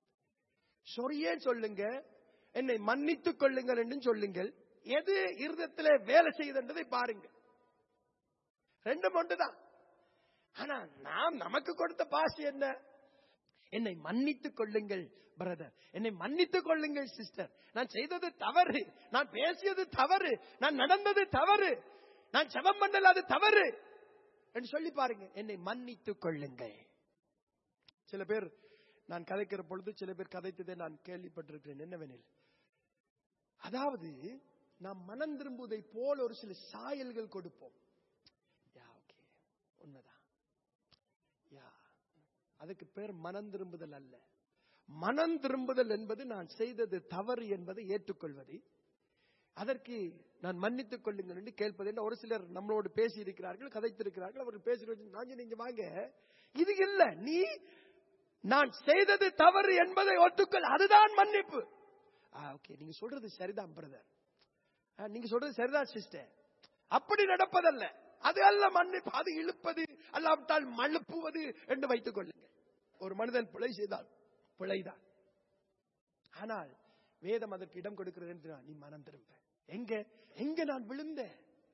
சொரியே சொல்லுங்க என்னை மன்னித்துக் கொள்ளுங்கள் என்று சொல்லுங்கள் எது இருதத்திலே வேலை செய்யுதுன்றதை பாருங்க ரெண்டும் ஒன்றுதான் ஆனா நாம் நமக்கு கொடுத்த பாசி என்ன என்னை மன்னித்துக் கொள்ளுங்கள் பிரதர் என்னை மன்னித்துக் கொள்ளுங்கள் சிஸ்டர் நான் செய்தது தவறு நான் பேசியது தவறு நான் நடந்தது தவறு நான் செபம் பண்ணல அது தவறு என்று சொல்லி பாருங்க என்னை மன்னித்துக் கொள்ளுங்கள் சில பேர் நான் கதைக்கிற பொழுது சில பேர் கதைத்ததை நான் கேள்விப்பட்டிருக்கிறேன் என்னவெனில் அதாவது நாம் மனம் திரும்புவதை போல ஒரு சில சாயல்கள் கொடுப்போம் யா ஓகே உண்மைதான் யா அதுக்கு பேர் மனம் திரும்புதல் அல்ல மனம் திரும்புதல் என்பது நான் செய்தது தவறு என்பதை ஏற்றுக்கொள்வது அதற்கு நான் மன்னித்துக் கொள்ளுங்கள் என்று கேட்பது என்று ஒரு சிலர் நம்மளோடு பேசி இருக்கிறார்கள் கதைத்திருக்கிறார்கள் அவர்கள் பேசுகிறது நான் நீங்க வாங்க இது இல்ல நீ நான் செய்தது தவறு என்பதை ஒத்துக்கொள் அதுதான் மன்னிப்பு ஓகே நீங்க சொல்றது சரிதான் பிரதர் நீங்க சொல்றது சரிதான் சிஸ்டர் அப்படி நடப்பதல்ல அது அல்ல மன்னிப்பு அது இழுப்பது அல்லாவிட்டால் மழுப்புவது என்று வைத்துக் கொள்ளுங்கள் ஒரு மனிதன் பிழை செய்தால் பிழைதான் ஆனால் வேதம் அதற்கு இடம் கொடுக்கிறது என்று நீ மனம் திரும்ப எங்க எங்க நான் விழுந்தேன்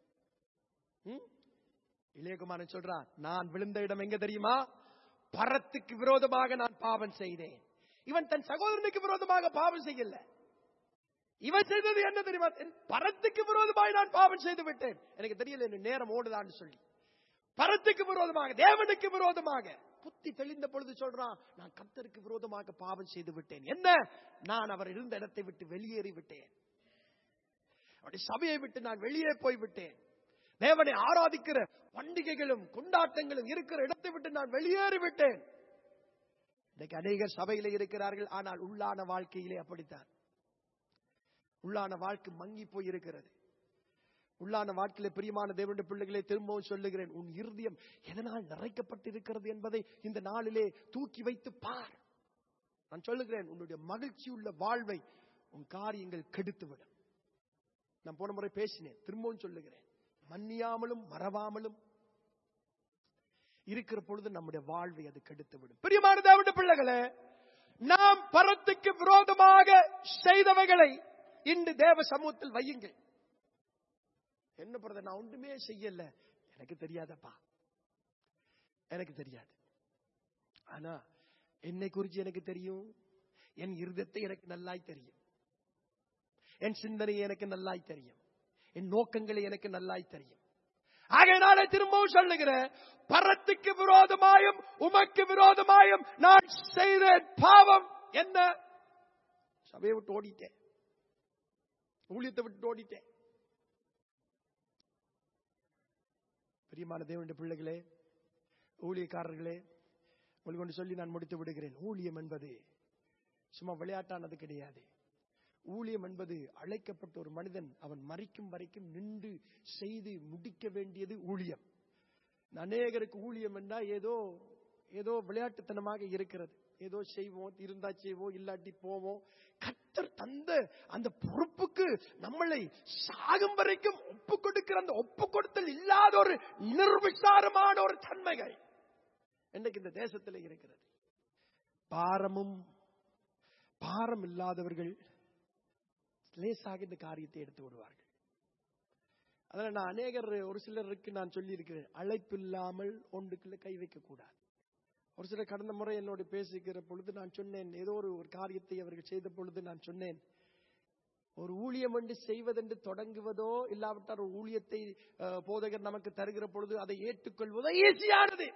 ம்? இளையகுமாரன் சொல்றான் நான் விழுந்த இடம் எங்க தெரியுமா பரத்துக்கு விரோதமாக நான் பாவம் செய்தேன் இவன் தன் சகோதரனுக்கு விரோதமாக பாவம் செய்யல இவன் செய்தது என்ன தெரியுமா என் பரத்துக்கு விரோதமாய் நான் பாவம் செய்து விட்டேன் எனக்கு தெரியல என்ன நேரம் ஓடுதான்னு சொல்லி பரத்துக்கு விரோதமாக தேவனுக்கு விரோதமாக புத்தி தெளிந்த பொழுது சொல்றான் நான் கர்த்தருக்கு விரோதமாக பாவம் செய்து விட்டேன் என்ன நான் அவர் இருந்த இடத்தை விட்டு வெளியேறி விட்டேன் அவருடைய சபையை விட்டு நான் வெளியே போய் விட்டேன் தேவனை ஆராதிக்கிற பண்டிகைகளும் கொண்டாட்டங்களும் இருக்கிற இடத்தை விட்டு நான் வெளியேறி விட்டேன் இன்னைக்கு அநேகர் சபையிலே இருக்கிறார்கள் ஆனால் உள்ளான வாழ்க்கையிலே அப்படித்தான் உள்ளான வாழ்க்கை மங்கி போய் இருக்கிறது உள்ளான வாழ்க்கையில பிரியமான தேவனுடைய பிள்ளைகளை திரும்பவும் சொல்லுகிறேன் உன் இருதயம் எதனால் நிறைக்கப்பட்டிருக்கிறது என்பதை இந்த நாளிலே தூக்கி வைத்து பார் நான் சொல்லுகிறேன் உன்னுடைய மகிழ்ச்சி உள்ள வாழ்வை உன் காரியங்கள் கெடுத்துவிடும் நான் போன முறை பேசினேன் திரும்பவும் சொல்லுகிறேன் மன்னியாமலும் மறவாமலும் இருக்கிற பொழுது நம்முடைய வாழ்வை அது கெடுத்து விடும் பிரியமான தேவனுடைய பிள்ளைகளே நாம் பரத்துக்கு விரோதமாக செய்தவைகளை இன்று தேவ சமூகத்தில் வையுங்கள் என்ன பிரதர் நான் ஒன்றுமே செய்யல எனக்கு தெரியாதப்பா எனக்கு தெரியாது ஆனா என்னை குறித்து எனக்கு தெரியும் என் இருதத்தை எனக்கு நல்லாய் தெரியும் என் சிந்தனை எனக்கு நல்லாய் தெரியும் என் நோக்கங்களை எனக்கு நல்லாய் தெரியும் ஆகையினால திரும்பவும் சொல்லுகிறேன் பரத்துக்கு விரோதமாயும் உமக்கு விரோதமாயும் நான் செய்த பாவம் என்ன சபையை விட்டு ஓடிட்டேன் ஊழியத்தை விட்டு ஓடிட்டேன் பிரியமான தேவனுடைய பிள்ளைகளே ஊழியக்காரர்களே உங்களுக்கு ஒன்று சொல்லி நான் முடித்து விடுகிறேன் ஊழியம் என்பது சும்மா விளையாட்டானது கிடையாது ஊழியம் என்பது அழைக்கப்பட்ட ஒரு மனிதன் அவன் மறிக்கும் வரைக்கும் நின்று செய்து முடிக்க வேண்டியது ஊழியம் அநேகருக்கு ஊழியம் என்றா ஏதோ ஏதோ விளையாட்டுத்தனமாக இருக்கிறது ஏதோ செய்வோம் இருந்தா செய்வோம் இல்லாட்டி போவோம் கத்தர் தந்த அந்த பொறுப்புக்கு நம்மளை சாகும் வரைக்கும் ஒப்பு கொடுக்கிற அந்த ஒப்பு கொடுத்தல் இல்லாத ஒரு நிர்விசாரமான ஒரு தன்மைகள் இன்னைக்கு இந்த தேசத்தில் இருக்கிறது பாரமும் பாரம் இல்லாதவர்கள் லேசாக இந்த காரியத்தை எடுத்து விடுவார்கள் அதனால நான் அநேகர் ஒரு சிலருக்கு நான் சொல்லி இருக்கிறேன் அழைப்பு இல்லாமல் ஒன்றுக்குள்ள கை வைக்க கூடாது ஒரு சிலர் கடந்த முறை என்னோடு பேசுகிற பொழுது நான் சொன்னேன் ஏதோ ஒரு ஒரு காரியத்தை அவர்கள் செய்த பொழுது நான் சொன்னேன் ஒரு ஊழியம் என்று செய்வதென்று தொடங்குவதோ இல்லாவிட்டால் ஒரு ஊழியத்தை அஹ், போதகர் நமக்கு தருகிற பொழுது அதை ஏற்றுக்கொள்வதோ ஈஸியானது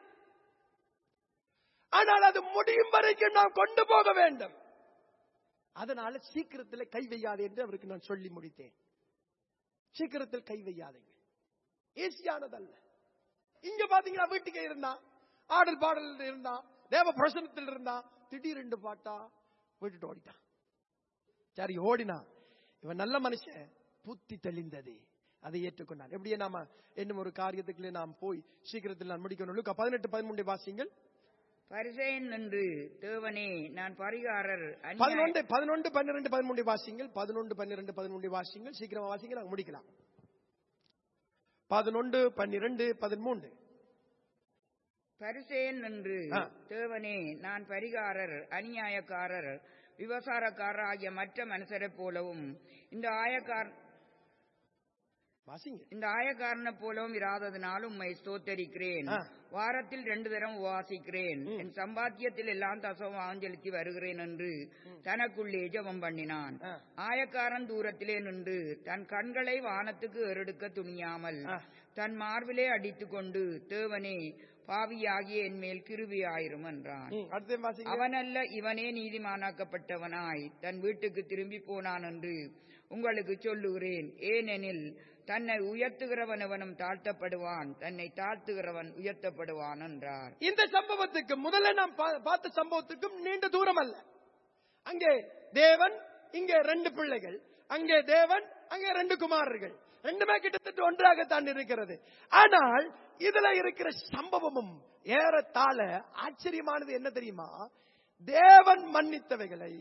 ஆனால் அது முடியும் வரைக்கும் நாம் கொண்டு போக வேண்டும் அதனால சீக்கிரத்தில் கை வையாது என்று அவருக்கு நான் சொல்லி முடித்தேன் சீக்கிரத்தில் கை வையாதீங்க ஈஸியானதல்ல இங்க பாத்தீங்கன்னா வீட்டுக்கு இருந்தா ஆடல் பாடல் இருந்தா தேவ பிரசனத்தில் இருந்தா திடீரென்று பாட்டா விட்டுட்டு ஓடிட்டான் சரி ஓடினா இவன் நல்ல மனுஷன் புத்தி தெளிந்தது அதை ஏற்றுக்கொண்டான் எப்படியே நாம இன்னும் ஒரு காரியத்துக்குள்ளே நாம் போய் சீக்கிரத்தில் நான் முடிக்கணும் லூக்கா பதினெட்டு பதிமூன்று வாசிங்கள் பரிசேயன் என்று தேவனே நான் பரிகாரர் அநியாய- பதினொன்று பதினொன்று பன்னிரெண்டு பதிமூன்று வாசிங்கள் பதினொன்று பன்னிரெண்டு பதிமூன்று வாசிங்கள் சீக்கிரமா வாசிங்க நாங்க முடிக்கலாம் பதினொன்று பன்னிரெண்டு பதிமூன்று பரிசேயன் என்று ஆ. தேவனே நான் பரிகாரர் அநியாயக்காரர் விவசாரக்காரர் ஆகிய மற்ற மனுஷரைப் போலவும் இந்த ஆயக்கார் வாசிங்க இந்த ஆயக்காரனை போலவும் இராததினால் உம்மை ஸ்தோத்தரிக்கிறேன் ஆ. வாரத்தில் ரெண்டு தரம் உபாசிக்கிறேன் ம். என் சம்பாத்தியத்தில் எல்லாம் தசவம் ஆஞ்சலித்து வருகிறேன் என்று தனக்குள்ளே ஜெபம் பண்ணினான் ஆ. ஆயக்காரன் தூரத்திலே நின்று தன் கண்களை வானத்துக்கு ஏறெடுக்க துணியாமல் ஆ. தன் மார்பிலே அடித்துக் கொண்டு தேவனே பாவியாகிய என் மேல் கிருபியாயிரும் என்றான் ம், அடுத்து வாசிங்க அவனல்ல இவனே நீதிமானாக்கப்பட்டவனாய் தன் வீட்டுக்கு திரும்பி போனான் என்று உங்களுக்கு சொல்லுகிறேன் ஏனெனில் தன்னை உயர்த்துகிறவன் எவனும் தாழ்த்தப்படுவான் தன்னை தாழ்த்துகிறவன் உயர்த்தப்படுவான் என்றார் இந்த சம்பவத்துக்கு முதல்ல நாம் பா- பார்த்த சம்பவத்துக்கும் நீண்ட தூரம் அல்ல அங்கே தேவன் இங்கே ரெண்டு பிள்ளைகள் அங்கே தேவன் அங்கே ரெண்டு குமாரர்கள் ரெண்டுமே கிட்டத்தட்ட ஒன்றாகத்தான் இருக்கிறது ஆனால் இதுல இருக்கிற சம்பவமும் ஏறத்தாழ ஆச்சரியமானது என்ன தெரியுமா தேவன் மன்னித்தவைகளை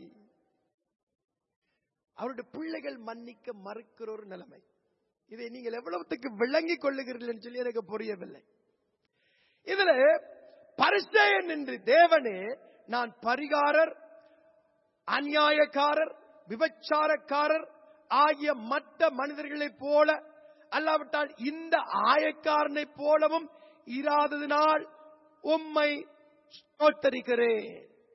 அவருடைய பிள்ளைகள் மன்னிக்க மறுக்கிற ஒரு நிலைமை இதை நீங்கள் எவ்வளவுத்துக்கு விளங்கிக் கொள்ளுகிறீர்கள் என்று சொல்லி எனக்கு புரியவில்லை இதுல பரிசேயன் என்று தேவனே நான் பரிகாரர் அநியாயக்காரர் விபச்சாரக்காரர் ஆகிய மற்ற மனிதர்களைப் போல அல்லாவிட்டால் இந்த ஆயக்காரனைப் போலவும் இராததினால் உம்மை ஸ்தோத்தரிக்கிறேன்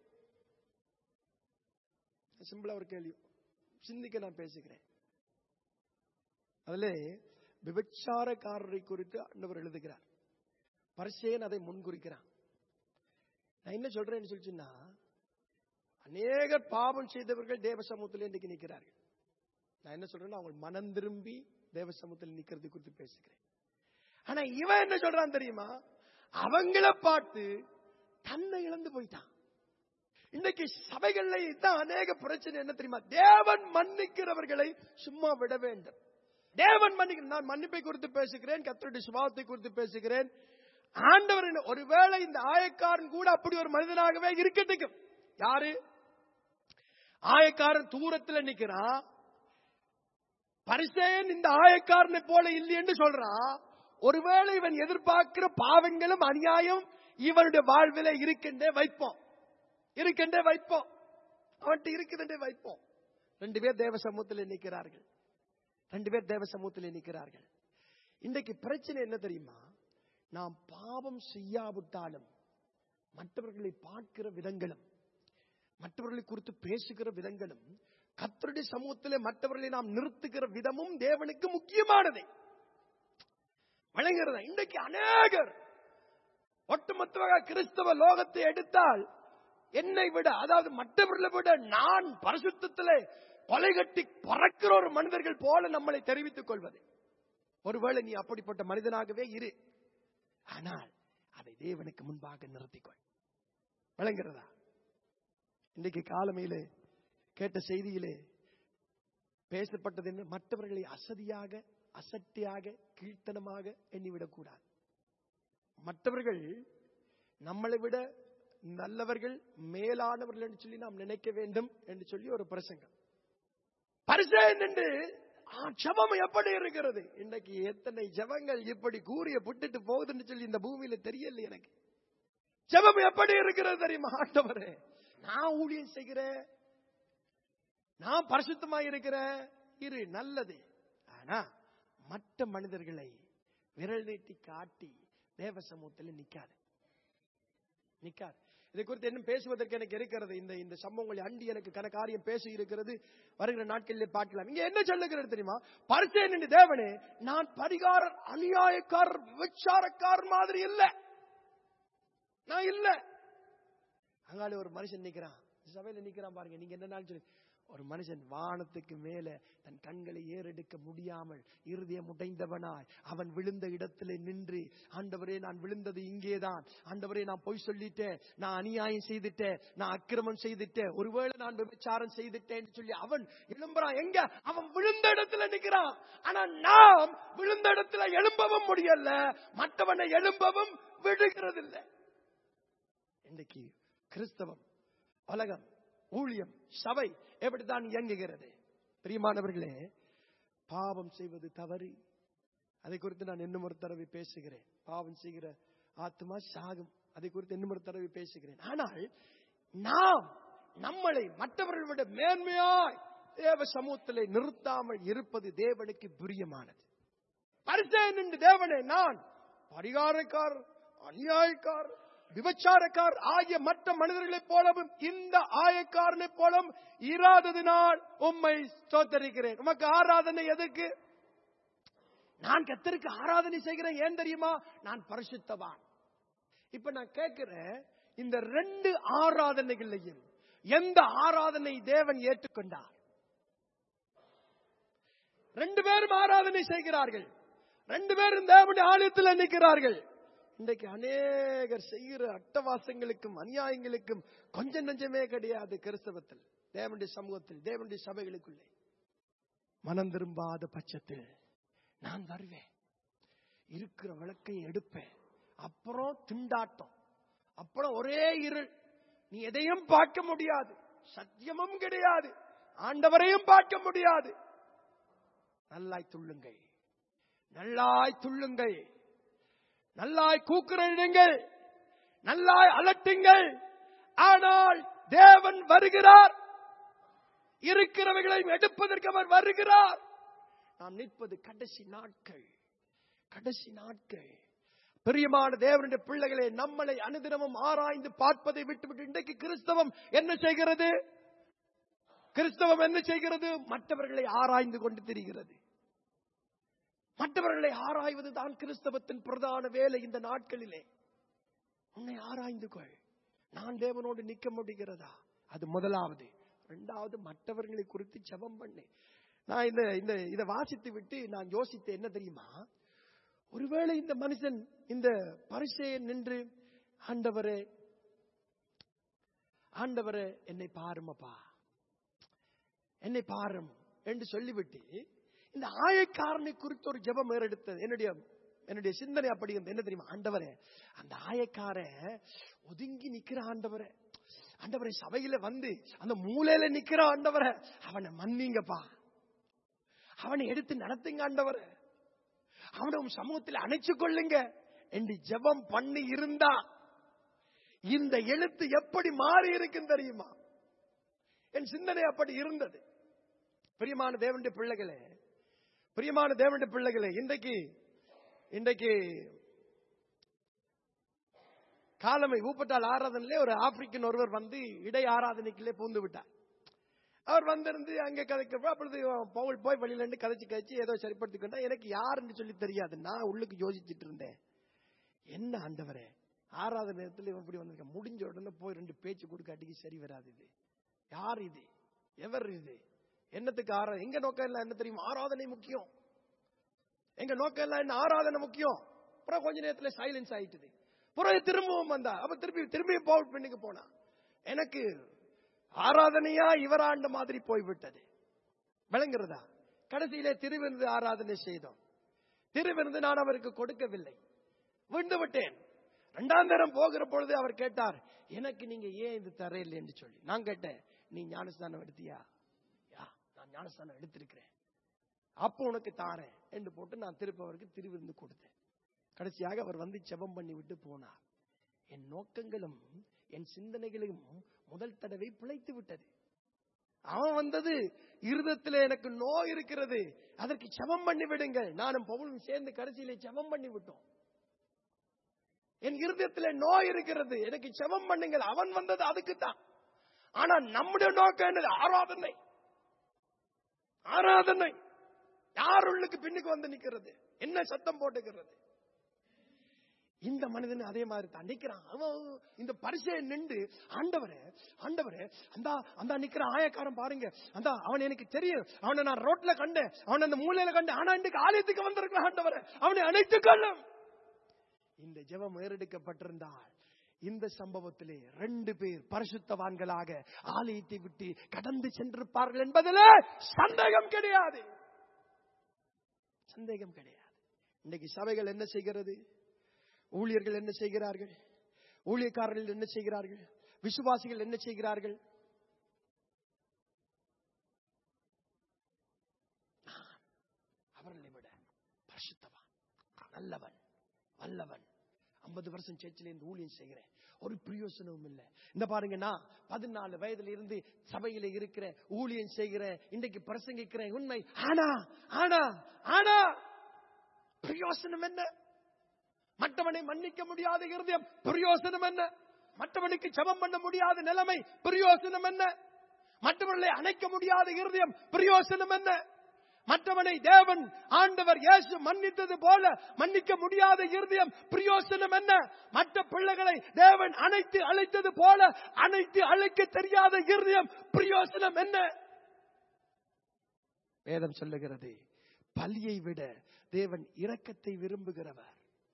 சிம்பிளா ஒரு கேள்வி சிந்திக்க நான் பேசுகிறேன் அதிலே விபச்சாரக்காரரை குறித்து ஆண்டவர் எழுதுகிறார் பரிசேன் அதை முன்குறிக்கிறான் நான் என்ன சொல்றேன்னு சொல்லிச்சுன்னா அநேக பாவம் செய்தவர்கள் தேவ சமூகத்தில் இன்றைக்கு நிற்கிறார்கள் நான் என்ன சொல்றேன்னா அவங்க மனம் திரும்பி தேவ சமூகத்தில் நிக்கிறது குறித்து பேசுகிறேன் ஆனா இவன் என்ன சொல்றான் தெரியுமா அவங்கள பார்த்து தன்னை இழந்து போயிட்டான் இன்னைக்கு சபைகள்ல இதுதான் அநேக பிரச்சனை என்ன தெரியுமா தேவன் மன்னிக்கிறவர்களை சும்மா விட வேண்டும் தேவன் மன்னிக்க நான் மன்னிப்பை குறித்து பேசுகிறேன் கத்தருடைய சுபாவத்தை குறித்து பேசுகிறேன் ஆண்டவர் என்ன- ஒருவேளை இந்த ஆயக்காரன் கூட அப்படி ஒரு மனிதனாகவே இருக்கட்டும் யாரு ஆயக்காரன் தூரத்துல நிக்கிறான் பரிசேன் இந்த ஆயக்காரனை போல இல்லைன்னு சொல்றான் ஒருவேளை இவன் எதிர்பார்க்கிற பாவங்களும் அநியாயம் இவனுடைய வாழ்வில இருக்கின்றே வைப்போம் இருக்கின்றே வைப்போம் அவன்கிட்ட இருக்குதுன்றே வைப்போம் ரெண்டு பேர் தேவ சமூகத்தில் நிற்கிறார்கள் ரெண்டு பேர் தேவ சமூகத்தில் நிற்கிறார்கள் இன்றைக்கு பிரச்சனை என்ன தெரியுமா நாம் பாவம் செய்யாவிட்டாலும் மற்றவர்களை பார்க்கிற விதங்களும் மற்றவர்களை குறித்து பேசுகிற விதங்களும் கத்தருடைய சமூகத்திலே மற்றவர்களை நாம் நிறுத்துகிற விதமும் தேவனுக்கு முக்கியமானது வழங்குகிறதா இன்றைக்கு அநேகர் ஒட்டுமொத்தமாக கிறிஸ்தவ லோகத்தை எடுத்தால் என்னை விட அதாவது மற்றவர்களை விட நான் பரிசுத்தத்திலே கொலை கட்டி பறக்கிற ஒரு மனிதர்கள் போல நம்மளை தெரிவித்துக் கொள்வது ஒருவேளை நீ அப்படிப்பட்ட மனிதனாகவே இரு ஆனால் அதை தேவனுக்கு முன்பாக நிறுத்திக்கொள் விளங்குகிறதா இன்றைக்கு காலமையிலே கேட்ட செய்தியிலே பேசப்பட்டது என்ன மற்றவர்களை அசதியாக அசட்டியாக கீழ்த்தனமாக எண்ணிவிடக்கூடாது மற்றவர்கள் நம்மளை விட நல்லவர்கள் மேலானவர்கள் என்று சொல்லி நாம் நினைக்க வேண்டும் என்று சொல்லி ஒரு பிரசங்கம் பரிசேன் என்று ஆ, ஜெபம் எப்படி இருக்கிறது இன்னைக்கு எத்தனை ஜெபங்கள் இப்படி கூறிய புட்டுட்டு போகுதுன்னு சொல்லி இந்த பூமியில தெரியல எனக்கு ஜெபம் எப்படி இருக்கிறது தெரியுமா ஆண்டவரே நான் ஊழியம் செய்கிறேன் நான் பரிசுத்தமா இருக்கிறேன் இரு நல்லது ஆனா மற்ற மனிதர்களை விரல் நீட்டி காட்டி தேவ சமூகத்தில் நிக்காது நிக்காது இதை குறித்து இன்னும் பேசுவதற்கு எனக்கு இருக்கிறது இந்த இந்த சம்பவங்களை அண்டி எனக்கு கன காரியம் பேசி இருக்கிறது வருகிற நாட்களிலே பார்க்கலாம் இங்க என்ன சொல்லுகிறது தெரியுமா பரிசேன் என்று தேவனே நான் பரிகாரர் அநியாயக்காரர் விபச்சாரக்காரர் மாதிரி இல்ல நான் இல்ல அங்காலே ஒரு மனுஷன் நிக்கிறான் சபையில நிக்கிறான் பாருங்க நீங்க என்ன நாள் சொல்லி ஒரு மனுஷன் வானத்துக்கு மேல தன் கண்களை ஏறெடுக்க முடியாமல் இருதயம் உடைந்தவனாய் அவன் விழுந்த இடத்திலே நின்று ஆண்டவரே நான் விழுந்தது இங்கேதான் ஆண்டவரே நான் பொய் சொல்லிட்டேன் நான் அநியாயம் செய்துட்டேன் நான் அக்கிரமம் செய்துட்டேன் ஒருவேளை நான் விபச்சாரம் செய்துட்டேன்னு சொல்லி அவன் எழும்புறான் எங்க அவன் விழுந்த இடத்துல நிக்கிறான் ஆனா நாம் விழுந்த இடத்துல எழும்பவும் முடியல மற்றவனை எழும்பவும் விடுகிறதில்லை இன்றைக்கு கிறிஸ்தவம் உலகம் ஊழியம் சபை எப்படித்தான் இயங்குகிறது பிரியமானவர்களே பாவம் செய்வது தவறு அதை குறித்து நான் இன்னும் ஒரு தடவை பேசுகிறேன் பாவம் செய்கிற ஆத்மா சாகும் அதை குறித்து இன்னும் ஒரு தடவை பேசுகிறேன் ஆனால் நாம் நம்மளை மற்றவர்கள் விட மேன்மையாய் தேவ சமூகத்திலே நிறுத்தாமல் இருப்பது தேவனுக்கு பிரியமானது பரிசேன் என்று தேவனே நான் பரிகாரக்கார் அநியாயக்கார் விபச்சாரக்கார் ஆகிய மற்ற மனிதர்களைப் போலவும் இந்த ஆயக்காரனைப் போலவும் இராததினால் உம்மை ஸ்தோத்தரிக்கிறேன் உமக்கு ஆராதனை எதுக்கு நான் கத்தருக்கு ஆராதனை செய்கிறேன் ஏன் தெரியுமா நான் பரிசுத்தவான் இப்ப நான் கேட்கிறேன் இந்த ரெண்டு ஆராதனைகளையும் எந்த ஆராதனை தேவன் ஏற்றுக்கொண்டார் ரெண்டு பேரும் ஆராதனை செய்கிறார்கள் ரெண்டு பேரும் தேவனுடைய ஆலயத்தில் நிற்கிறார்கள் இன்றைக்கு அநேகர் செய்கிற அட்டவாசங்களுக்கும் அநியாயங்களுக்கும் கொஞ்சம் நெஞ்சமே கிடையாது கிறிஸ்தவத்தில் தேவனுடைய சமூகத்தில் தேவனுடைய சபைகளுக்குள்ளே மனம் திரும்பாத பட்சத்தில் நான் வருவேன் இருக்கிற விளக்கை எடுப்பேன் அப்புறம் திண்டாட்டம் அப்புறம் ஒரே இருள் நீ எதையும் பார்க்க முடியாது சத்தியமும் கிடையாது ஆண்டவரையும் பார்க்க முடியாது நல்லாய் துள்ளுங்கள் நல்லாய் துள்ளுங்கள் நல்லாய் கூக்குரலிடுங்கள் நல்லாய் அலட்டுங்கள் ஆனால் தேவன் வருகிறார் இருக்கிறவைகளை எடுப்பதற்கு அவர் வருகிறார் நாம் நிற்பது கடைசி நாட்கள் கடைசி நாட்கள் பிரியமான தேவனுடைய பிள்ளைகளே நம்மளை அனுதினமும் ஆராய்ந்து பார்ப்பதை விட்டுவிட்டு இன்றைக்கு கிறிஸ்தவம் என்ன செய்கிறது கிறிஸ்தவம் என்ன செய்கிறது மற்றவர்களை ஆராய்ந்து கொண்டு திரிகிறது மற்றவர்களை ஆராய்வது தான் கிறிஸ்தவத்தின் பிரதான வேலை இந்த நாட்களிலே உன்னை ஆராய்ந்து கொள் நான் தேவனோடு நிற்க முடிகிறதா அது முதலாவது இரண்டாவது மற்றவர்களை குறித்து ஜெபம் பண்ணு நான் இந்த இந்த இதை வாசித்து விட்டு நான் யோசித்தேன் என்ன தெரியுமா ஒருவேளை இந்த மனுஷன் இந்த பரிசையை நின்று ஆண்டவரே ஆண்டவரே என்னை பாருமப்பா என்னை பாரும் என்று சொல்லிவிட்டு இந்த ஆயக்காரனை குறித்து ஒரு ஜெபம் ஏறெடுத்தது என்னுடைய என்னுடைய சிந்தனை அப்படி இருந்தது. என்ன தெரியுமா ஆண்டவரே அந்த ஆயக்காரன் ஒதுங்கி நிக்கிற ஆண்டவரே ஆண்டவரே சபையில வந்து அந்த மூலையில நிக்கிற ஆண்டவரே அவனை மன்னிங்கப்பா அவனை எடுத்து நடத்துங்க ஆண்டவரே அவனை உன் சமூகத்தில் அணைச்சு கொள்ளுங்க என்று ஜெபம் பண்ணி இருந்தா இந்த எழுத்து எப்படி மாறி இருக்குன்னு தெரியுமா என் சிந்தனை அப்படி இருந்தது பிரியமான தேவனுடைய பிள்ளைகளே பிரியமான தேவனுடைய பிள்ளைகளே இன்றைக்கு இன்றைக்கு காலமை ஊப்பட்டால் ஆராதனையிலே ஒரு ஆப்பிரிக்கன் ஒருவர் வந்து இடை ஆராதனைக்குள்ளே பூந்து விட்டார் அவர் வந்திருந்து அங்க கதைக்கிறப்ப அப்பொழுது பவுல் போய் வெளியில இருந்து கதைச்சு கதைச்சு ஏதோ சரிப்படுத்தி கொண்டா எனக்கு யாருன்னு சொல்லி தெரியாது நான் உள்ளுக்கு யோசிச்சுட்டு இருந்தேன் என்ன ஆண்டவரே ஆறாவது நேரத்தில் இவன் இப்படி வந்திருக்க முடிஞ்ச உடனே போய் ரெண்டு பேச்சு கொடுக்காட்டிக்கு சரி வராது இது யார் இது எவர் இது என்னத்துக்கு ஆராதனை எங்க நோக்கம் எல்லாம் என்ன தெரியும் ஆராதனை முக்கியம் எங்க நோக்கம் எல்லாம் என்ன ஆராதனை முக்கியம் அப்புறம் கொஞ்ச நேரத்துல சைலன்ஸ் ஆயிட்டுது பிறகு திரும்பவும் வந்தா அப்ப திருப்பி திரும்பி பவுல் பெண்ணுக்கு போனா எனக்கு ஆராதனையா இவராண்ட மாதிரி போய்விட்டது விளங்குறதா கடைசியிலே திருவிருந்து ஆராதனை செய்தோம் திருவிருந்து நான் அவருக்கு கொடுக்கவில்லை விழுந்து விட்டேன் இரண்டாம் தரம் போகிற பொழுது அவர் கேட்டார் எனக்கு நீங்க ஏன் இது தரையில்லை என்று சொல்லி நான் கேட்டேன் நீ ஞானஸ்தானம் எடுத்தியா யா நான் ஞானஸ்தானம் எடுத்திருக்கிறேன் அப்போ உனக்கு தாரேன் என்று போட்டு நான் திருப்ப அவருக்கு திருவிருந்து கொடுத்தேன் கடைசியாக அவர் வந்து செபம் பண்ணி விட்டு போனார் என் நோக்கங்களும் என் சிந்தனைகளும் முதல் தடவை பிழைத்து விட்டது அவன் வந்தது இருதத்துல எனக்கு நோய் இருக்கிறது அதற்கு செபம் பண்ணி விடுங்கள் நானும் பவுலும் சேர்ந்து கடைசியிலே செபம் பண்ணி விட்டோம் என் இருதயத்துல நோய் இருக்கிறது எனக்கு செபம் பண்ணுங்கள் அவன் வந்தது அதுக்குத்தான் ஆனா நம்முடைய நோக்கம் என்னது ஆராதனை ஆராதனை யார் உள்ளுக்கு பின்னுக்கு வந்து நிக்கிறது என்ன சத்தம் போட்டுக்கிறது இந்த மனிதன் அதே மாதிரி தான் நிக்கிறான் அவன் இந்த பரிசையை நின்று ஆண்டவரே ஆண்டவரே அந்த அந்த நிக்கிற ஆயக்காரன் பாருங்க அந்த அவன் எனக்கு தெரியும் அவனை நான் ரோட்ல கண்டேன் அவன் அந்த மூலையில கண்டேன் ஆனா இன்னைக்கு ஆலயத்துக்கு வந்திருக்கலாம் ஆண்டவரே அவனை அணைத்துக் கொள்ளும் இந்த ஜெபம் ஏறெடுக்கப்பட்டிருந்தால் இந்த சம்பவத்திலே ரெண்டு பேர் பரிசுத்தவான்களாக ஆலயத்தை விட்டு கடந்து சென்றிருப்பார்கள் என்பதிலே சந்தேகம் கிடையாது சந்தேகம் கிடையாது இன்னைக்கு சபைகள் என்ன செய்கிறது ஊழியர்கள் என்ன செய்கிறார்கள் ஊழியக்காரர்கள் என்ன செய்கிறார்கள் விசுவாசிகள் என்ன செய்கிறார்கள் நான் அவர்களை விட பரிசுத்தவான் நல்லவன் வல்லவன் ஐம்பது வருஷம் சேர்ச்சில இருந்து ஊழியம் செய்கிறேன் ஒரு பிரயோசனமும் இல்லை இந்த பாருங்க நான் பதினாலு வயதுல இருந்து சபையில இருக்கிற ஊழியம் செய்கிறேன் இன்றைக்கு பிரசங்கிக்கிறேன் உண்மை ஆனா ஆனா ஆனா பிரயோசனம் என்ன மற்றவனை மன்னிக்க முடியாத இருதயம் பிரயோசனம் என்ன மற்றவனுக்கு ஜெபம் பண்ண முடியாத நிலைமை பிரயோசனம் என்ன மற்றவர்களை அணைக்க முடியாத இருதயம் பிரயோசனம் என்ன மற்றவனை தேவன் ஆண்டவர் இயேசு மன்னித்தது போல மன்னிக்க முடியாத இருதயம் பிரயோசனம் என்ன மற்ற பிள்ளைகளை தேவன் அணைத்து அழைத்தது போல அணைத்து அழைக்க தெரியாத இருதயம் பிரயோசனம் என்ன வேதம் சொல்லுகிறது பலியை விட தேவன் இரக்கத்தை விரும்புகிறவர்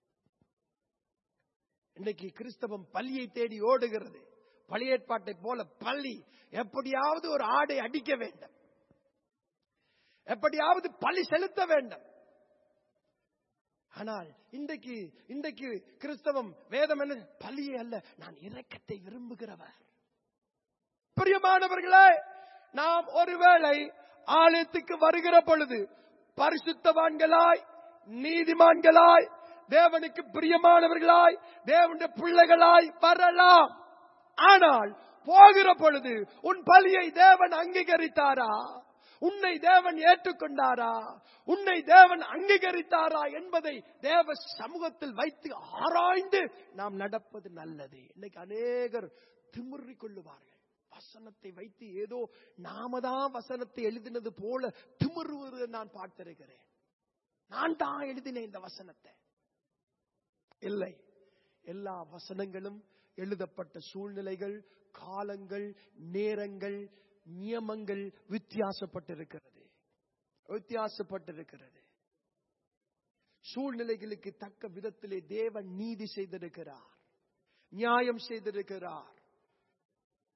இன்னைக்கு கிறிஸ்தவம் பலியை தேடி ஓடுகிறது பழைய ஏற்பாட்டை போல பள்ளி எப்படியாவது ஒரு ஆடை அடிக்க வேண்டும் எப்படியாவது பழி செலுத்த வேண்டும் ஆனால் இன்றைக்கு இன்றைக்கு கிறிஸ்தவம் வேதம் என்ன பலியே அல்ல நான் இரக்கத்தை விரும்புகிறவர் பிரியமானவர்களே நாம் ஒருவேளை ஆலயத்துக்கு வருகிற பொழுது பரிசுத்தவான்களாய் நீதிமான்களாய் தேவனுக்கு பிரியமானவர்களாய் தேவனுடைய பிள்ளைகளாய் வரலாம் ஆனால் போகிற பொழுது உன் பலியை தேவன் அங்கீகரித்தாரா உன்னை தேவன் ஏற்றுக்கொண்டாரா உன்னை தேவன் அங்கீகரித்தாரா என்பதை தேவ சமூகத்தில் வைத்து ஆராய்ந்து நாம் நடப்பது நல்லது இன்னைக்கு அநேகர் திமிறிக் கொள்ளுவார்கள் வசனத்தை வைத்து ஏதோ நாம தான் வசனத்தை எழுதினது போல திமிருவது நான் பார்த்திருக்கிறேன் நான் தான் எழுதினேன் இந்த வசனத்தை இல்லை எல்லா வசனங்களும் எழுதப்பட்ட சூழ்நிலைகள் காலங்கள் நேரங்கள் நியமங்கள் வித்தியாசப்பட்டிருக்கிறது வித்தியாசப்பட்டிருக்கிறது சூழ்நிலைகளுக்கு தக்க விதத்திலே தேவன் நீதி செய்திருக்கிறார் நியாயம் செய்திருக்கிறார்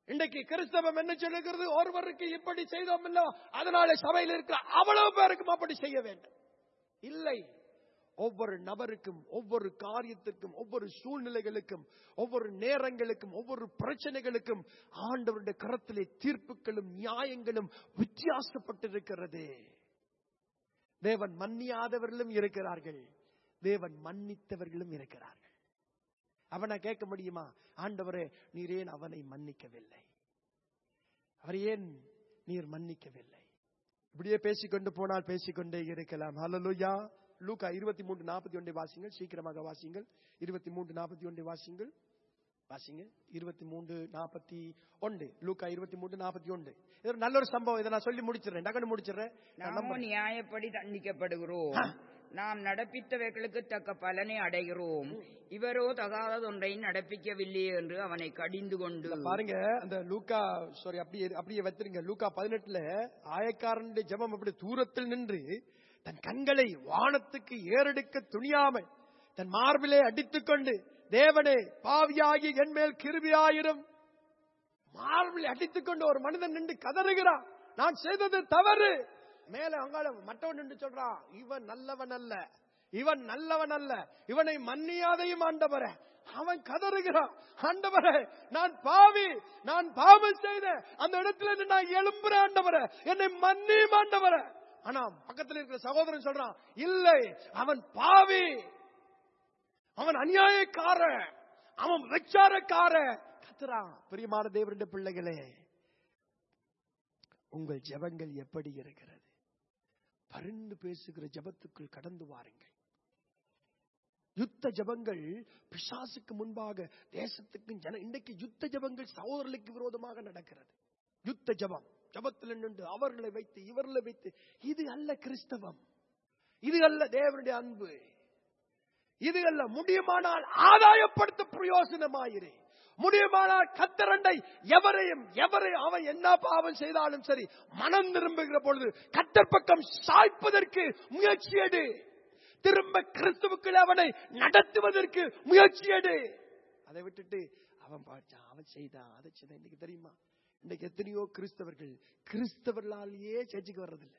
இன்றைக்கு கிறிஸ்தவம் என்ன சொல்லுகிறது ஒருவருக்கு இப்படி செய்தோம் இல்ல அதனால சபையில் இருக்கிற அவ்வளவு பேருக்கும் அப்படி செய்ய வேண்டும் இல்லை ஒவ்வொரு நபருக்கும் ஒவ்வொரு காரியத்திற்கும் ஒவ்வொரு சூழ்நிலைகளுக்கும் ஒவ்வொரு நேரங்களுக்கும் ஒவ்வொரு பிரச்சனைகளுக்கும் ஆண்டவருடைய கரத்திலே தீர்ப்புகளும் நியாயங்களும் வித்தியாசப்பட்டிருக்கிறது தேவன் மன்னியாதவர்களும் இருக்கிறார்கள் தேவன் மன்னித்தவர்களும் இருக்கிறார்கள் அவனை கேட்க முடியுமா ஆண்டவரே நீர் ஏன் அவனை மன்னிக்கவில்லை அவர் ஏன் நீர் மன்னிக்கவில்லை இப்படியே பேசிக்கொண்டு போனால் பேசிக்கொண்டே இருக்கலாம் ஹalleluya லூக்கா இருபத்தி மூன்று நாற்பத்தி ஒன்றை வாசிங்கள் சீக்கிரமாக வாசிங்கள் இருபத்தி மூன்று நாற்பத்தி ஒன்றை வாசிங்கள் வாசிங்க இருபத்தி மூன்று நாற்பத்தி ஒன்று லூக்கா இருபத்தி மூன்று நாற்பத்தி ஒன்று இது ஒரு நல்ல ஒரு சம்பவம் இதை நான் சொல்லி முடிச்சிடுறேன் டக்குனு முடிச்சிடுறேன் நான் நாமோ நம்புறேன். நியாயப்படி தண்டிக்கப்படுகிறோம் நாம் நடப்பித்தவைகளுக்கு தக்க பலனை அடைகிறோம் இவரோ தகாததொன்றை நடப்பிக்கவில்லையே என்று அவனை கடிந்து கொண்டு இந்த பாருங்க அந்த லூக்கா சாரி அப்படியே அப்படியே வச்சிருங்க லூக்கா பதினெட்டுல ஆயக்காரனுடைய ஜெபம் அப்படி தூரத்தில் நின்று தன் கண்களை வானத்துக்கு ஏறெடுக்க துணியாமல் தன் மார்பிலே அடித்துக் கொண்டு தேவனே பாவியாகி என் மேல் கிருபியாயிரும் மார்பில் அடித்துக் கொண்டு ஒரு மனிதன் நின்று கதறுகிறான் நான் செய்தது தவறு மேல அங்கால மற்றவன் நின்று சொல்றான் இவன் நல்லவன் அல்ல இவன் நல்லவன் அல்ல இவனை மன்னியாதையும் ஆண்டவரே அவன் கதறுகிறான் ஆண்டவரே நான் பாவி நான் பாவம் செய்த அந்த இடத்துல இருந்து நான் எழும்புறேன் ஆண்டவரே என்னை மன்னியும் ஆண்டவரே ஆனா பக்கத்துல இருக்கிற சகோதரன் சொல்றான் இல்லை அவன் பாவி அவன் அநியாயக்காரன் அவன் விச்சாரக்காரன் கத்துறான் பிரியமான தேவருடைய பிள்ளைகளே உங்கள் ஜெபங்கள் எப்படி இருக்கிறது பரிந்து பேசுகிற ஜெபத்துக்குள் கடந்து வாருங்கள் யுத்த ஜெபங்கள் பிசாசுக்கு முன்பாக தேசத்துக்கும் ஜன இன்றைக்கு யுத்த ஜெபங்கள் சகோதரர்களுக்கு விரோதமாக நடக்கிறது யுத்த ஜெபம் ஜெபத்தில் நின்று அவர்களை வைத்து இவர்களை வைத்து இது அல்ல கிறிஸ்தவம் இது அல்ல தேவனுடைய அன்பு இது அல்ல முடியுமானால் ஆதாயப்படுத்த பிரயோசனமாயிரு முடியுமானால் கத்தரண்டை எவரையும் எவரை அவன் என்ன பாவம் செய்தாலும் சரி மனம் திரும்புகிற பொழுது கத்தர் பக்கம் சாய்ப்பதற்கு முயற்சி எடு திரும்ப கிறிஸ்துவுக்குள் அவனை நடத்துவதற்கு முயற்சி எடு அதை விட்டுட்டு அவன் பாச்சான் அவன் செய்தான் அதை செய்தான் இன்னைக்கு தெரியுமா இன்னைக்கு எத்தனையோ கிறிஸ்தவர்கள் கிறிஸ்தவர்களாலேயே சர்ச்சுக்கு வர்றதில்லை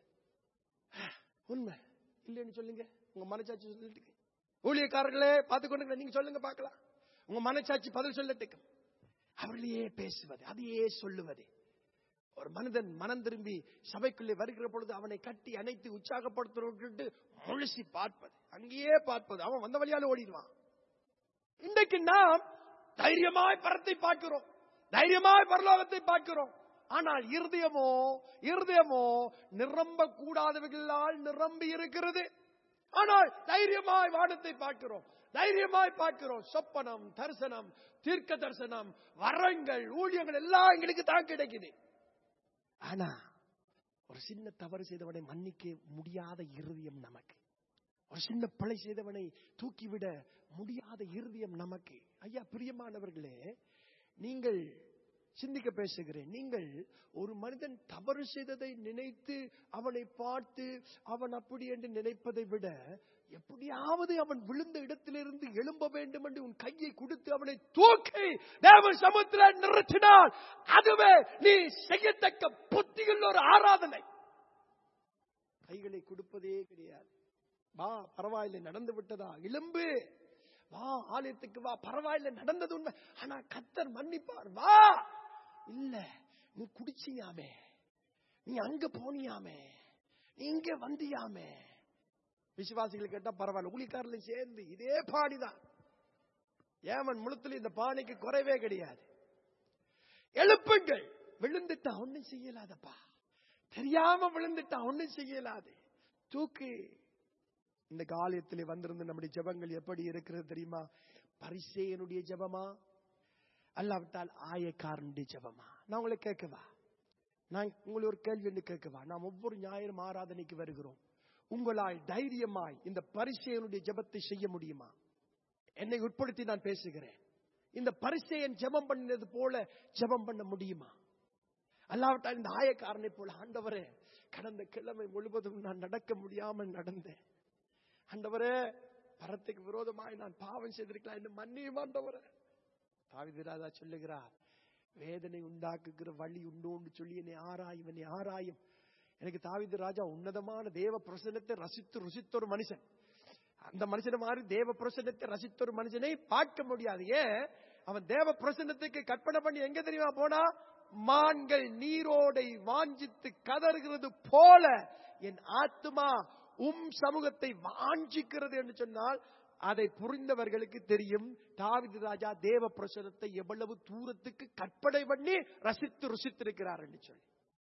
உண்மை இல்லைன்னு சொல்லுங்க உங்க மனசாட்சி சொல்லிட்டு ஊழியக்காரர்களே பார்த்து கொண்டு நீங்க சொல்லுங்க பார்க்கலாம் உங்க மனசாட்சி பதில் சொல்லட்டுக்கும் அவர்களையே பேசுவது அதையே சொல்லுவது ஒரு மனிதன் மனம் திரும்பி சபைக்குள்ளே வருகிற பொழுது அவனை கட்டி அணைத்து உற்சாகப்படுத்துறது முழுசி பார்ப்பது அங்கேயே பார்ப்பது அவன் வந்த வழியால ஓடிடுவான் இன்றைக்கு நாம் தைரியமாய் பரத்தை பார்க்கிறோம் தைரியமாய் பரலோகத்தை பார்க்கிறோம் ஆனால் இருதயமோ இருதயமோ நிரம்ப கூடாதவர்களால் நிரம்பி இருக்கிறது ஆனால் தைரியமாய் வானத்தை பார்க்கிறோம் தைரியமாய் பார்க்கிறோம் சொப்பனம் தரிசனம் தீர்க்க தரிசனம் வரங்கள் ஊழியங்கள் எல்லாம் எங்களுக்கு தான் கிடைக்குது ஆனா ஒரு சின்ன தவறு செய்தவனை மன்னிக்க முடியாத இருதயம் நமக்கு ஒரு சின்ன பிழை செய்தவனை தூக்கிவிட முடியாத இருதயம் நமக்கு ஐயா பிரியமானவர்களே நீங்கள் சிந்திக்க பேசுகிறேன் நீங்கள் ஒரு மனிதன் தவறு செய்ததை நினைத்து அவனை பார்த்து அவன் அப்படி என்று நினைப்பதை விட எப்படியாவது அவன் விழுந்த இடத்திலிருந்து எழும்ப வேண்டும் என்று உன் கையை கொடுத்து அவனை தூக்கி தேவ சமுத்திர நிறுத்தினால் அதுவே நீ செய்யத்தக்க புத்தியுள்ள ஒரு ஆராதனை கைகளை கொடுப்பதே கிடையாது வா பரவாயில்லை நடந்து விட்டதா எலும்பு வா ஆலயத்துக்கு வா பரவாயில்லை நடந்தது உண்மை ஆனா கத்தர் மன்னிப்பார் வா இல்ல நீ குடிச்சியாமே நீ அங்க போனியாமே நீ இங்க வந்தியாமே விசுவாசிகள் கேட்டா பரவாயில்ல ஊழிக்காரில் சேர்ந்து இதே பாடிதான் ஏமன் முழுத்துல இந்த பானைக்கு குறைவே கிடையாது எழுப்புங்கள் விழுந்துட்டா ஒண்ணும் செய்யலாதப்பா தெரியாம விழுந்துட்டா ஒண்ணும் செய்யலாது தூக்கு இந்த காலயத்திலே வந்திருந்து நம்முடைய ஜெபங்கள் எப்படி இருக்கிறது தெரியுமா பரிசேயனுடைய ஜெபமா அல்லாவிட்டால் ஆயக்காரனுடைய ஜெபமா நான் உங்களை கேட்கவா நான் உங்களை ஒரு கேள்வி என்று கேட்கவா நாம் ஒவ்வொரு ஞாயிறும் ஆராதனைக்கு வருகிறோம் உங்களால் தைரியமாய் இந்த பரிசேயனுடைய ஜெபத்தை செய்ய முடியுமா என்னை உட்படுத்தி நான் பேசுகிறேன் இந்த பரிசேயன் ஜெபம் பண்ணினது போல ஜெபம் பண்ண முடியுமா அல்லாவிட்டால் இந்த ஆயக்காரனை போல ஆண்டவரே கடந்த கிழமை முழுவதும் நான் நடக்க முடியாமல் நடந்தேன் ஆண்டவரே பரத்துக்கு விரோதமாய் நான் பாவம் செய்திருக்கலாம் என்று மன்னியும் ஆண்டவரே தாவிதிராதா சொல்லுகிறார் வேதனை உண்டாக்குகிற வழி உண்டோன்னு சொல்லி என்னை ஆராயும் என்னை ஆராயும் எனக்கு தாவீது ராஜா உன்னதமான தேவ பிரசன்னத்தை ரசித்து ருசித்த ஒரு மனுஷன் அந்த மனுஷனை மாதிரி தேவ பிரசன்னத்தை ரசித்த ஒரு மனுஷனை பார்க்க முடியாது ஏன் அவன் தேவ பிரசன்னத்துக்கு கற்பனை பண்ணி எங்க தெரியுமா போனா மான்கள் நீரோடை வாஞ்சித்து கதறுகிறது போல என் ஆத்துமா உம் சமூகத்தை வாஞ்சிக்கிறது என்று சொன்னால் அதை புரிந்தவர்களுக்கு தெரியும் தாவிது ராஜா தேவ பிரசனத்தை எவ்வளவு தூரத்துக்கு கற்பனை பண்ணி ரசித்து ருசித்திருக்கிறார் என்று சொல்லி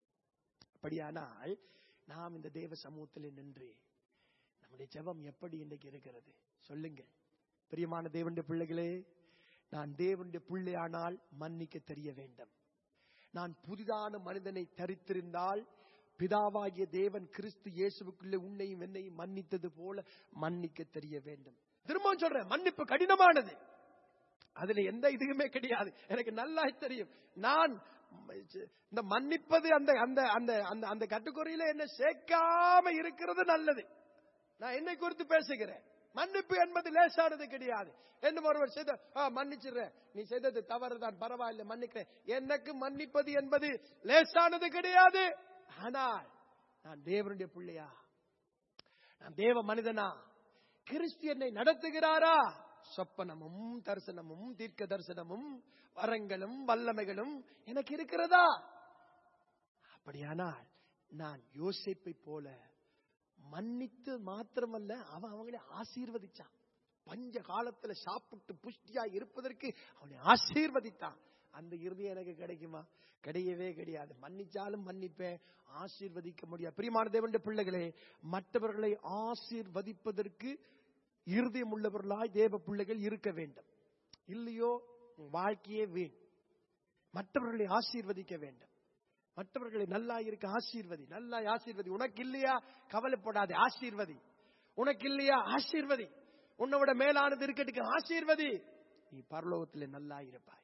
அப்படியானால் நாம் இந்த தேவ சமூகத்தில் நின்று நம்முடைய ஜெபம் எப்படி இன்றைக்கு இருக்கிறது சொல்லுங்க பிரியமான தேவனுடைய பிள்ளைகளே நான் தேவனுடைய பிள்ளையானால் மன்னிக்க தெரிய வேண்டும் நான் புதிதான மனிதனை தரித்திருந்தால் பிதாவாகிய தேவன் கிறிஸ்து இயேசுவுக்குள்ளே உன்னையும் என்னையும் மன்னித்தது போல மன்னிக்க தெரிய வேண்டும் திரும்பவும் சொல்றேன் மன்னிப்பு கடினமானது அதுல எந்த இதுவுமே கிடையாது எனக்கு நல்லா தெரியும் நான் இந்த மன்னிப்பது அந்த அந்த அந்த அந்த அந்த கட்டுக்குறையில என்ன சேர்க்காம இருக்கிறது நல்லது நான் என்னை குறித்து பேசுகிறேன் மன்னிப்பு என்பது லேசானது கிடையாது என்ன ஒருவர் செய்த ஆ, மன்னிச்சிடுறேன் நீ செய்தது தவறுதான் பரவாயில்லை மன்னிக்கிறேன் எனக்கு மன்னிப்பது என்பது லேசானது கிடையாது ஆனால் நான் தேவனுடைய பிள்ளையா நான் தேவ மனிதனா கிறிஸ்து என்னை நடத்துகிறாரா சொப்பனமும் தரிசனமும் தீர்க்க தரிசனமும் வரங்களும் வல்லமைகளும் எனக்கு இருக்கிறதா அப்படியானால் நான் யோசிப்பை போல மன்னித்து மாத்திரமல்ல அவன் அவங்களை ஆசீர்வதிச்சான் பஞ்ச காலத்துல சாப்பிட்டு புஷ்டியா இருப்பதற்கு அவனை ஆசீர்வதித்தான் அந்த இறுதி எனக்கு கிடைக்குமா கிடையவே கிடையாது மன்னிச்சாலும் மன்னிப்பேன் ஆசீர்வதிக்க முடியாது பிரியமான தேவனுடைய பிள்ளைகளே மற்றவர்களை ஆசீர்வதிப்பதற்கு இருதயம் உள்ளவர்களாய் தேவ பிள்ளைகள் இருக்க வேண்டும் இல்லையோ உன் வாழ்க்கையே வீண் மற்றவர்களை ஆசீர்வதிக்க வேண்டும் மற்றவர்களை நல்லா இருக்க ஆசீர்வதி நல்லா ஆசீர்வதி உனக்கு இல்லையா கவலைப்படாதே ஆசீர்வதி உனக்கு இல்லையா ஆசீர்வதி உன்னோட மேலானது இருக்கட்டுக்கு ஆசீர்வதி நீ பரலோகத்திலே நல்லா இருப்பாய்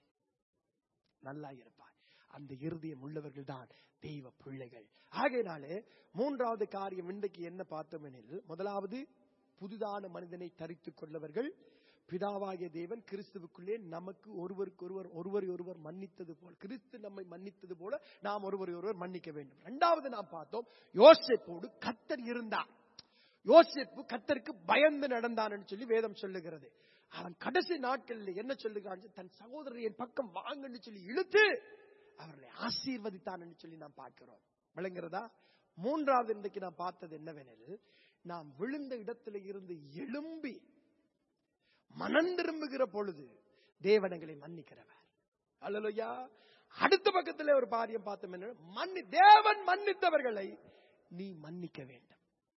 நல்லா இருப்பாய் அந்த இருதயம் உள்ளவர்கள் தான் தெய்வ பிள்ளைகள் ஆகையினாலே மூன்றாவது காரியம் இன்றைக்கு என்ன பார்த்தோம் எனில் முதலாவது புதிதான மனிதனை தரித்துக் கொள்ளவர்கள் பிதாவாகிய தேவன் கிறிஸ்துவுக்குள்ளே நமக்கு ஒருவருக்கு ஒருவர் ஒருவரை ஒருவர் மன்னித்தது போல கிறிஸ்து நம்மை மன்னித்தது போல நாம் ஒருவரை ஒருவர் மன்னிக்க வேண்டும் இரண்டாவது நாம் பார்த்தோம் யோசேப்போடு கத்தர் இருந்தார் யோசேப்பு கத்தருக்கு பயந்து நடந்தான் சொல்லி வேதம் சொல்லுகிறது அவன் கடைசி நாட்களில் என்ன சொல்லுகிறான் தன் சகோதரர் என் பக்கம் வாங்கன்னு சொல்லி இழுத்து அவர்களை ஆசீர்வதித்தான் சொல்லி நாம் பார்க்கிறோம் விளங்குறதா மூன்றாவது இன்றைக்கு நாம் பார்த்தது என்னவெனில் நாம் விழுந்த இடத்துல இருந்து எழும்பி மனம் திரும்புகிற பொழுது தேவனங்களை மன்னிக்கிறவர் அல்லலையா அடுத்த பக்கத்துல ஒரு பாரியம் பார்த்தோம் என்ன மன்னி தேவன் மன்னித்தவர்களை நீ மன்னிக்க வேண்டும்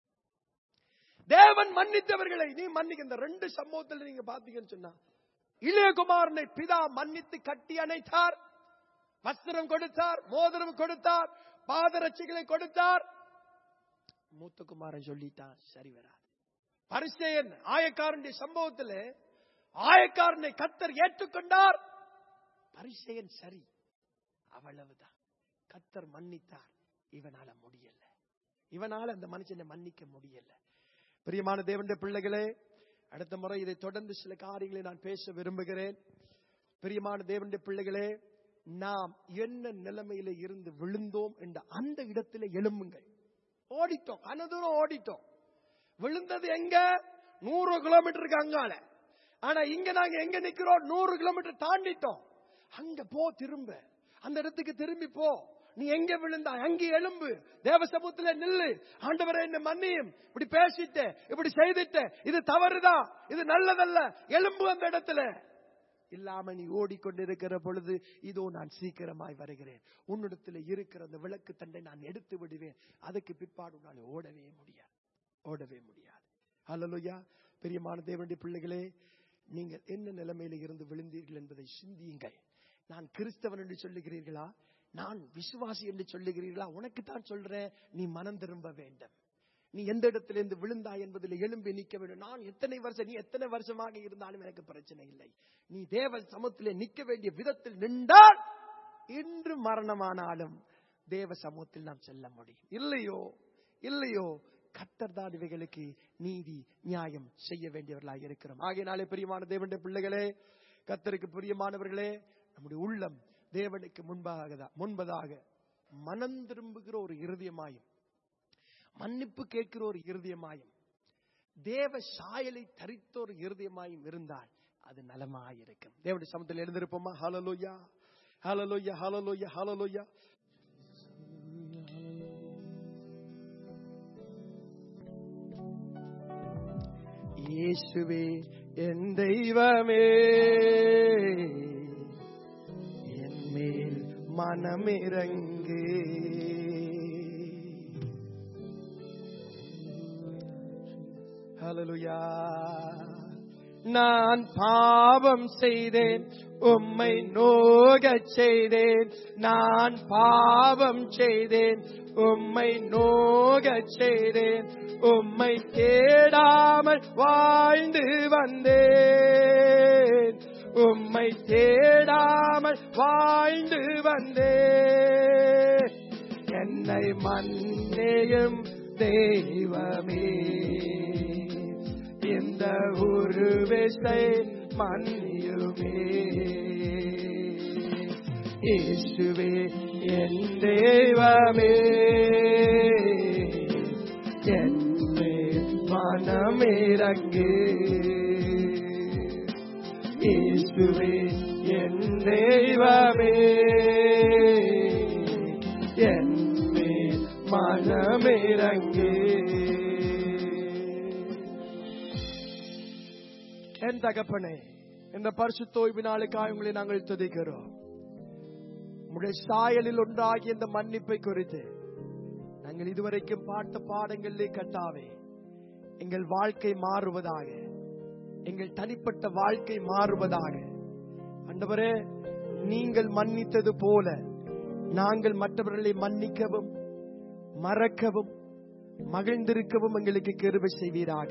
தேவன் மன்னித்தவர்களை நீ மன்னிக்க இந்த ரெண்டு சம்பவத்தில் நீங்க பாத்தீங்கன்னு சொன்னா இளையகுமாரனை பிதா மன்னித்து கட்டி அணைத்தார் வஸ்திரம் கொடுத்தார் மோதிரம் கொடுத்தார் பாதரட்சிகளை கொடுத்தார் மூத்த குமாரன் சொல்லிட்டான் சரி வராது பரிசேயன் ஆயக்காரனுடைய சம்பவத்தில் ஆயக்காரனை கத்தர் ஏற்றுக்கொண்டார் பரிசேயன் சரி அவ்வளவுதான் கத்தர் மன்னித்தார் இவனால முடியல இவனால அந்த மனுஷனை மன்னிக்க முடியல பிரியமான தேவனுடைய பிள்ளைகளே அடுத்த முறை இதை தொடர்ந்து சில காரியங்களை நான் பேச விரும்புகிறேன் பிரியமான தேவனுடைய பிள்ளைகளே நாம் என்ன நிலைமையில இருந்து விழுந்தோம் என்ற அந்த இடத்துல எழும்புங்கள் ஓடிட்டோம் அனதூரம் ஓடிட்டோம் விழுந்தது எங்க நூறு கிலோமீட்டருக்கு அங்கால ஆனா இங்க நாங்க எங்க நிக்கிறோம் நூறு கிலோமீட்டர் தாண்டிட்டோம் அங்க போ திரும்ப அந்த இடத்துக்கு திரும்பி போ நீ எங்க விழுந்தா அங்கே எலும்பு தேவ சமூகத்துல நில்லு ஆண்டவரை என்ன மன்னியும் இப்படி பேசிட்ட இப்படி செய்துட்ட இது தவறுதான் இது நல்லதல்ல எலும்பு அந்த இடத்துல இல்லாம நீ ஓடிக்கொண்டிருக்கிற பொழுது இதோ நான் சீக்கிரமாய் வருகிறேன் உன்னிடத்துல இருக்கிற அந்த விளக்கு தண்டை நான் எடுத்து விடுவேன் அதுக்கு பிற்பாடு நான் ஓடவே முடியாது ஓடவே முடியாது அல்லலுயா பெரியமான தேவனுடைய பிள்ளைகளே நீங்கள் என்ன நிலைமையில இருந்து விழுந்தீர்கள் என்பதை சிந்தியுங்கள் நான் கிறிஸ்தவன் என்று சொல்லுகிறீர்களா நான் விசுவாசி என்று சொல்லுகிறீர்களா உனக்கு தான் சொல்றேன் நீ மனம் திரும்ப வேண்டும் நீ எந்த இடத்திலிருந்து விழுந்தாய் என்பதில் எழும்பி நிற்க வேண்டும் நான் எத்தனை வருஷம் நீ எத்தனை வருஷமாக இருந்தாலும் எனக்கு பிரச்சனை இல்லை நீ தேவ சமூகத்திலே நிற்க வேண்டிய விதத்தில் நின்றால் இன்று மரணமானாலும் தேவ சமூகத்தில் நாம் செல்ல முடியும் இல்லையோ இல்லையோ கத்தர் தான் இவைகளுக்கு நீதி நியாயம் செய்ய வேண்டியவர்களாக இருக்கிறோம் ஆகையினாலே பிரியமான தேவனுடைய பிள்ளைகளே கத்தருக்கு பிரியமானவர்களே நம்முடைய உள்ளம் தேவனுக்கு முன்பாக முன்பதாக மனம் திரும்புகிற ஒரு இருதயமாயும் மன்னிப்பு கேட்கிற ஒரு இருதயமாயும் தேவ சாயலை தரித்த ஒரு இருதயமாயும் இருந்தால் அது நலமாயிருக்கும் தேவனுடைய சமத்தில் எழுந்திருப்போமா ஹalleluya ஹalleluya ஹalleluya ஹalleluya இயேசுவே என் தெய்வமே என் மேல் மனமிறங்கு ஹalleluya நான் பாவம் செய்தேன் உம்மை நோகச் செய்தேன் நான் பாவம் செய்தேன் உம்மை நோகச் செய்தேன் உம்மை தேடாமல் வாழ்ந்து வந்தேன் உம்மை தேடாமல் வாழ்ந்து வந்தேன் என்னை மன்னியும் தெய்வமே இந்த உருவிசை மன்னியுமே இயேசுவே என் தெய்வமே என்னை மனமிறங்கு இயேசுவே என் தெய்வமே என்னை மனமிறங்கு என் தகப்பனே இந்த பரிசுத்தோய்வு நாளுக்காக உங்களை நாங்கள் துதிக்கிறோம் உடைய சாயலில் உண்டாகிய இந்த மன்னிப்பை குறித்து நாங்கள் இதுவரைக்கும் பார்த்த பாடங்களிலே கட்டாவே எங்கள் வாழ்க்கை மாறுவதாக எங்கள் தனிப்பட்ட வாழ்க்கை மாறுவதாக அண்டவரே நீங்கள் மன்னித்தது போல நாங்கள் மற்றவர்களை மன்னிக்கவும் மறக்கவும் மகிழ்ந்திருக்கவும் எங்களுக்கு கிருபை செய்வீராக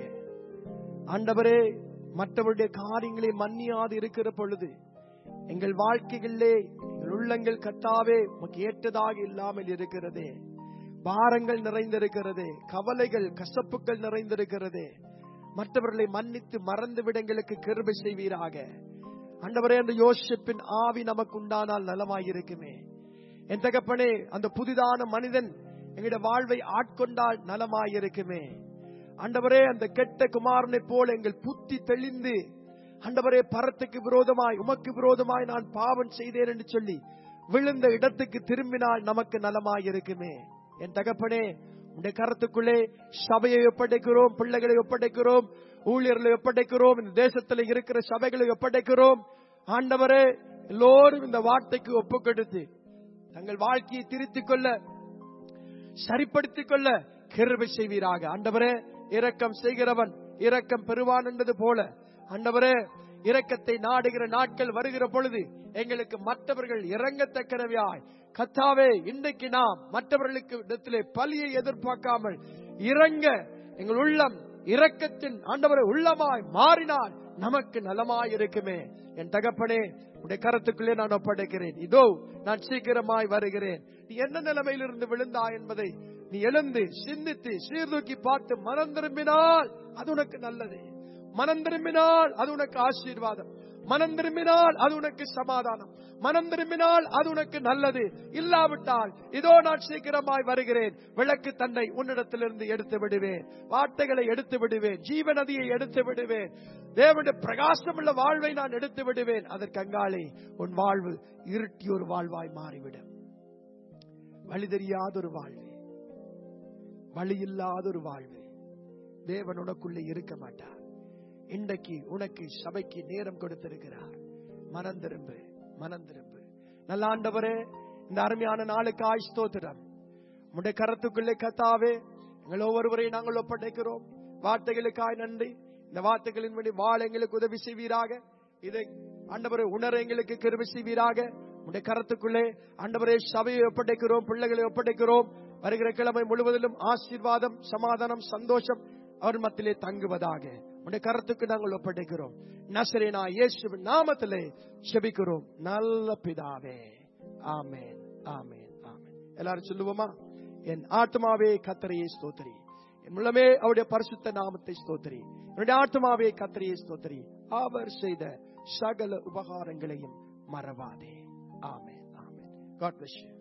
ஆண்டவரே மற்றவருடைய காரியங்களை மன்னியாது இருக்கிற பொழுது எங்கள் வாழ்க்கைகளிலே எங்கள் உள்ளங்கள் கத்தாவே உமக்கு ஏற்றதாக இல்லாமல் இருக்கிறதே பாரங்கள் நிறைந்திருக்கிறதே கவலைகள் கசப்புகள் நிறைந்திருக்கிறதே மற்றவர்களை மன்னித்து மறந்து விட எங்களுக்கு கிருபை செய்வீராக ஆண்டவரே அந்த யோசிப்பின் ஆவி நமக்கு உண்டானால் நலமாயிருக்குமே என் தகப்பனே அந்த புதிதான மனிதன் எங்களுடைய வாழ்வை ஆட்கொண்டால் நலமாயிருக்குமே ஆண்டவரே அந்த கெட்ட குமாரனை போல எங்கள் புத்தி தெளிந்து ஆண்டவரே பரத்துக்கு விரோதமாய் உமக்கு விரோதமாய் நான் பாவம் செய்தேன் என்று சொல்லி விழுந்த இடத்துக்கு திரும்பினால் நமக்கு நலமாய் இருக்குமே என் தகப்பனே உடைய கரத்துக்குள்ளே சபையை ஒப்படைக்கிறோம் பிள்ளைகளை ஒப்படைக்கிறோம் ஊழியர்களை ஒப்படைக்கிறோம் இந்த தேசத்தில் இருக்கிற சபைகளை ஒப்படைக்கிறோம் ஆண்டவரே எல்லோரும் இந்த வார்த்தைக்கு ஒப்பு கொடுத்து தங்கள் வாழ்க்கையை திருத்திக் கொள்ள சரிப்படுத்திக் கொள்ள கிருபை செய்வீராக ஆண்டவரே இரக்கம் செய்கிறவன் இரக்கம் பெறுவான் என்பது போல ஆண்டவரே இரக்கத்தை நாடுகிற நாட்கள் வருகிற பொழுது எங்களுக்கு மற்றவர்கள் இறங்கத்தக்கனவையாய் கத்தாவே இன்றைக்கு நாம் மற்றவர்களுக்கு இடத்திலே பலியை எதிர்பார்க்காமல் இறங்க எங்கள் உள்ளம் இரக்கத்தின் ஆண்டவரை உள்ளமாய் மாறினால் நமக்கு நலமாய் இருக்குமே என் தகப்பனே உடைய கரத்துக்குள்ளே நான் ஒப்படைக்கிறேன் இதோ நான் சீக்கிரமாய் வருகிறேன் நீ என்ன நிலைமையிலிருந்து விழுந்தா என்பதை நீ எழுந்து சிந்தித்து சீர்தூக்கி பார்த்து மனம் திரும்பினால் அது உனக்கு நல்லது மனம் திரும்பினால் அது உனக்கு ஆசீர்வாதம் மனம் திரும்பினால் அது உனக்கு சமாதானம் மனம் திரும்பினால் அது உனக்கு நல்லது இல்லாவிட்டால் இதோ நான் சீக்கிரமாய் வருகிறேன் விளக்கு தன்னை உன்னிடத்திலிருந்து எடுத்து விடுவேன் வார்த்தைகளை எடுத்து விடுவேன் ஜீவ நதியை எடுத்து விடுவேன் தேவனுடைய பிரகாசமுள்ள வாழ்வை நான் எடுத்து விடுவேன் அதற்கு அங்காலே உன் வாழ்வு இருட்டி ஒரு வாழ்வாய் மாறிவிடும் வழி தெரியாத ஒரு வாழ்வு வழி இல்லாத ஒரு வாழ்வு தேவன் உனக்குள்ளே இருக்க மாட்டார் இன்றைக்கு உனக்கு சபைக்கு நேரம் கொடுத்திருக்கிறார் மனம் திரும்பு மனம் திரும்பு நல்ல ஆண்டவரே இந்த அருமையான நாளுக்கு ஆய் ஸ்தோத்திரம் உடைய கரத்துக்குள்ளே கத்தாவே எங்கள் ஒவ்வொருவரையும் நாங்கள் ஒப்படைக்கிறோம் வார்த்தைகளுக்காய் நன்றி இந்த வார்த்தைகளின் வழி வாழ எங்களுக்கு உதவி செய்வீராக இதை ஆண்டவரை உணர எங்களுக்கு கிருபி செய்வீராக உடைய கரத்துக்குள்ளே ஆண்டவரே சபையை ஒப்படைக்கிறோம் பிள்ளைகளை ஒப்படைக்கிறோம் வருகிற கிழமை முழுவதிலும் ஆசீர்வாதம் சமாதானம் சந்தோஷம் அவர் மத்தியிலே தங்குவதாக உடைய கரத்துக்கு நாங்கள் ஒப்படைக்கிறோம் நசரேனா இயேசுவின் நாமத்திலே செபிக்கிறோம் நல்ல பிதாவே ஆமேன் ஆமேன் ஆமேன் எல்லாரும் சொல்லுவோமா என் ஆத்மாவே கத்தரையே ஸ்தோத்திரி என் உள்ளமே அவருடைய பரிசுத்த நாமத்தை ஸ்தோத்திரி என்னுடைய ஆத்மாவே கத்தரையே ஸ்தோத்திரி அவர் செய்த சகல உபகாரங்களையும் மறவாதே ஆமேன் God bless you.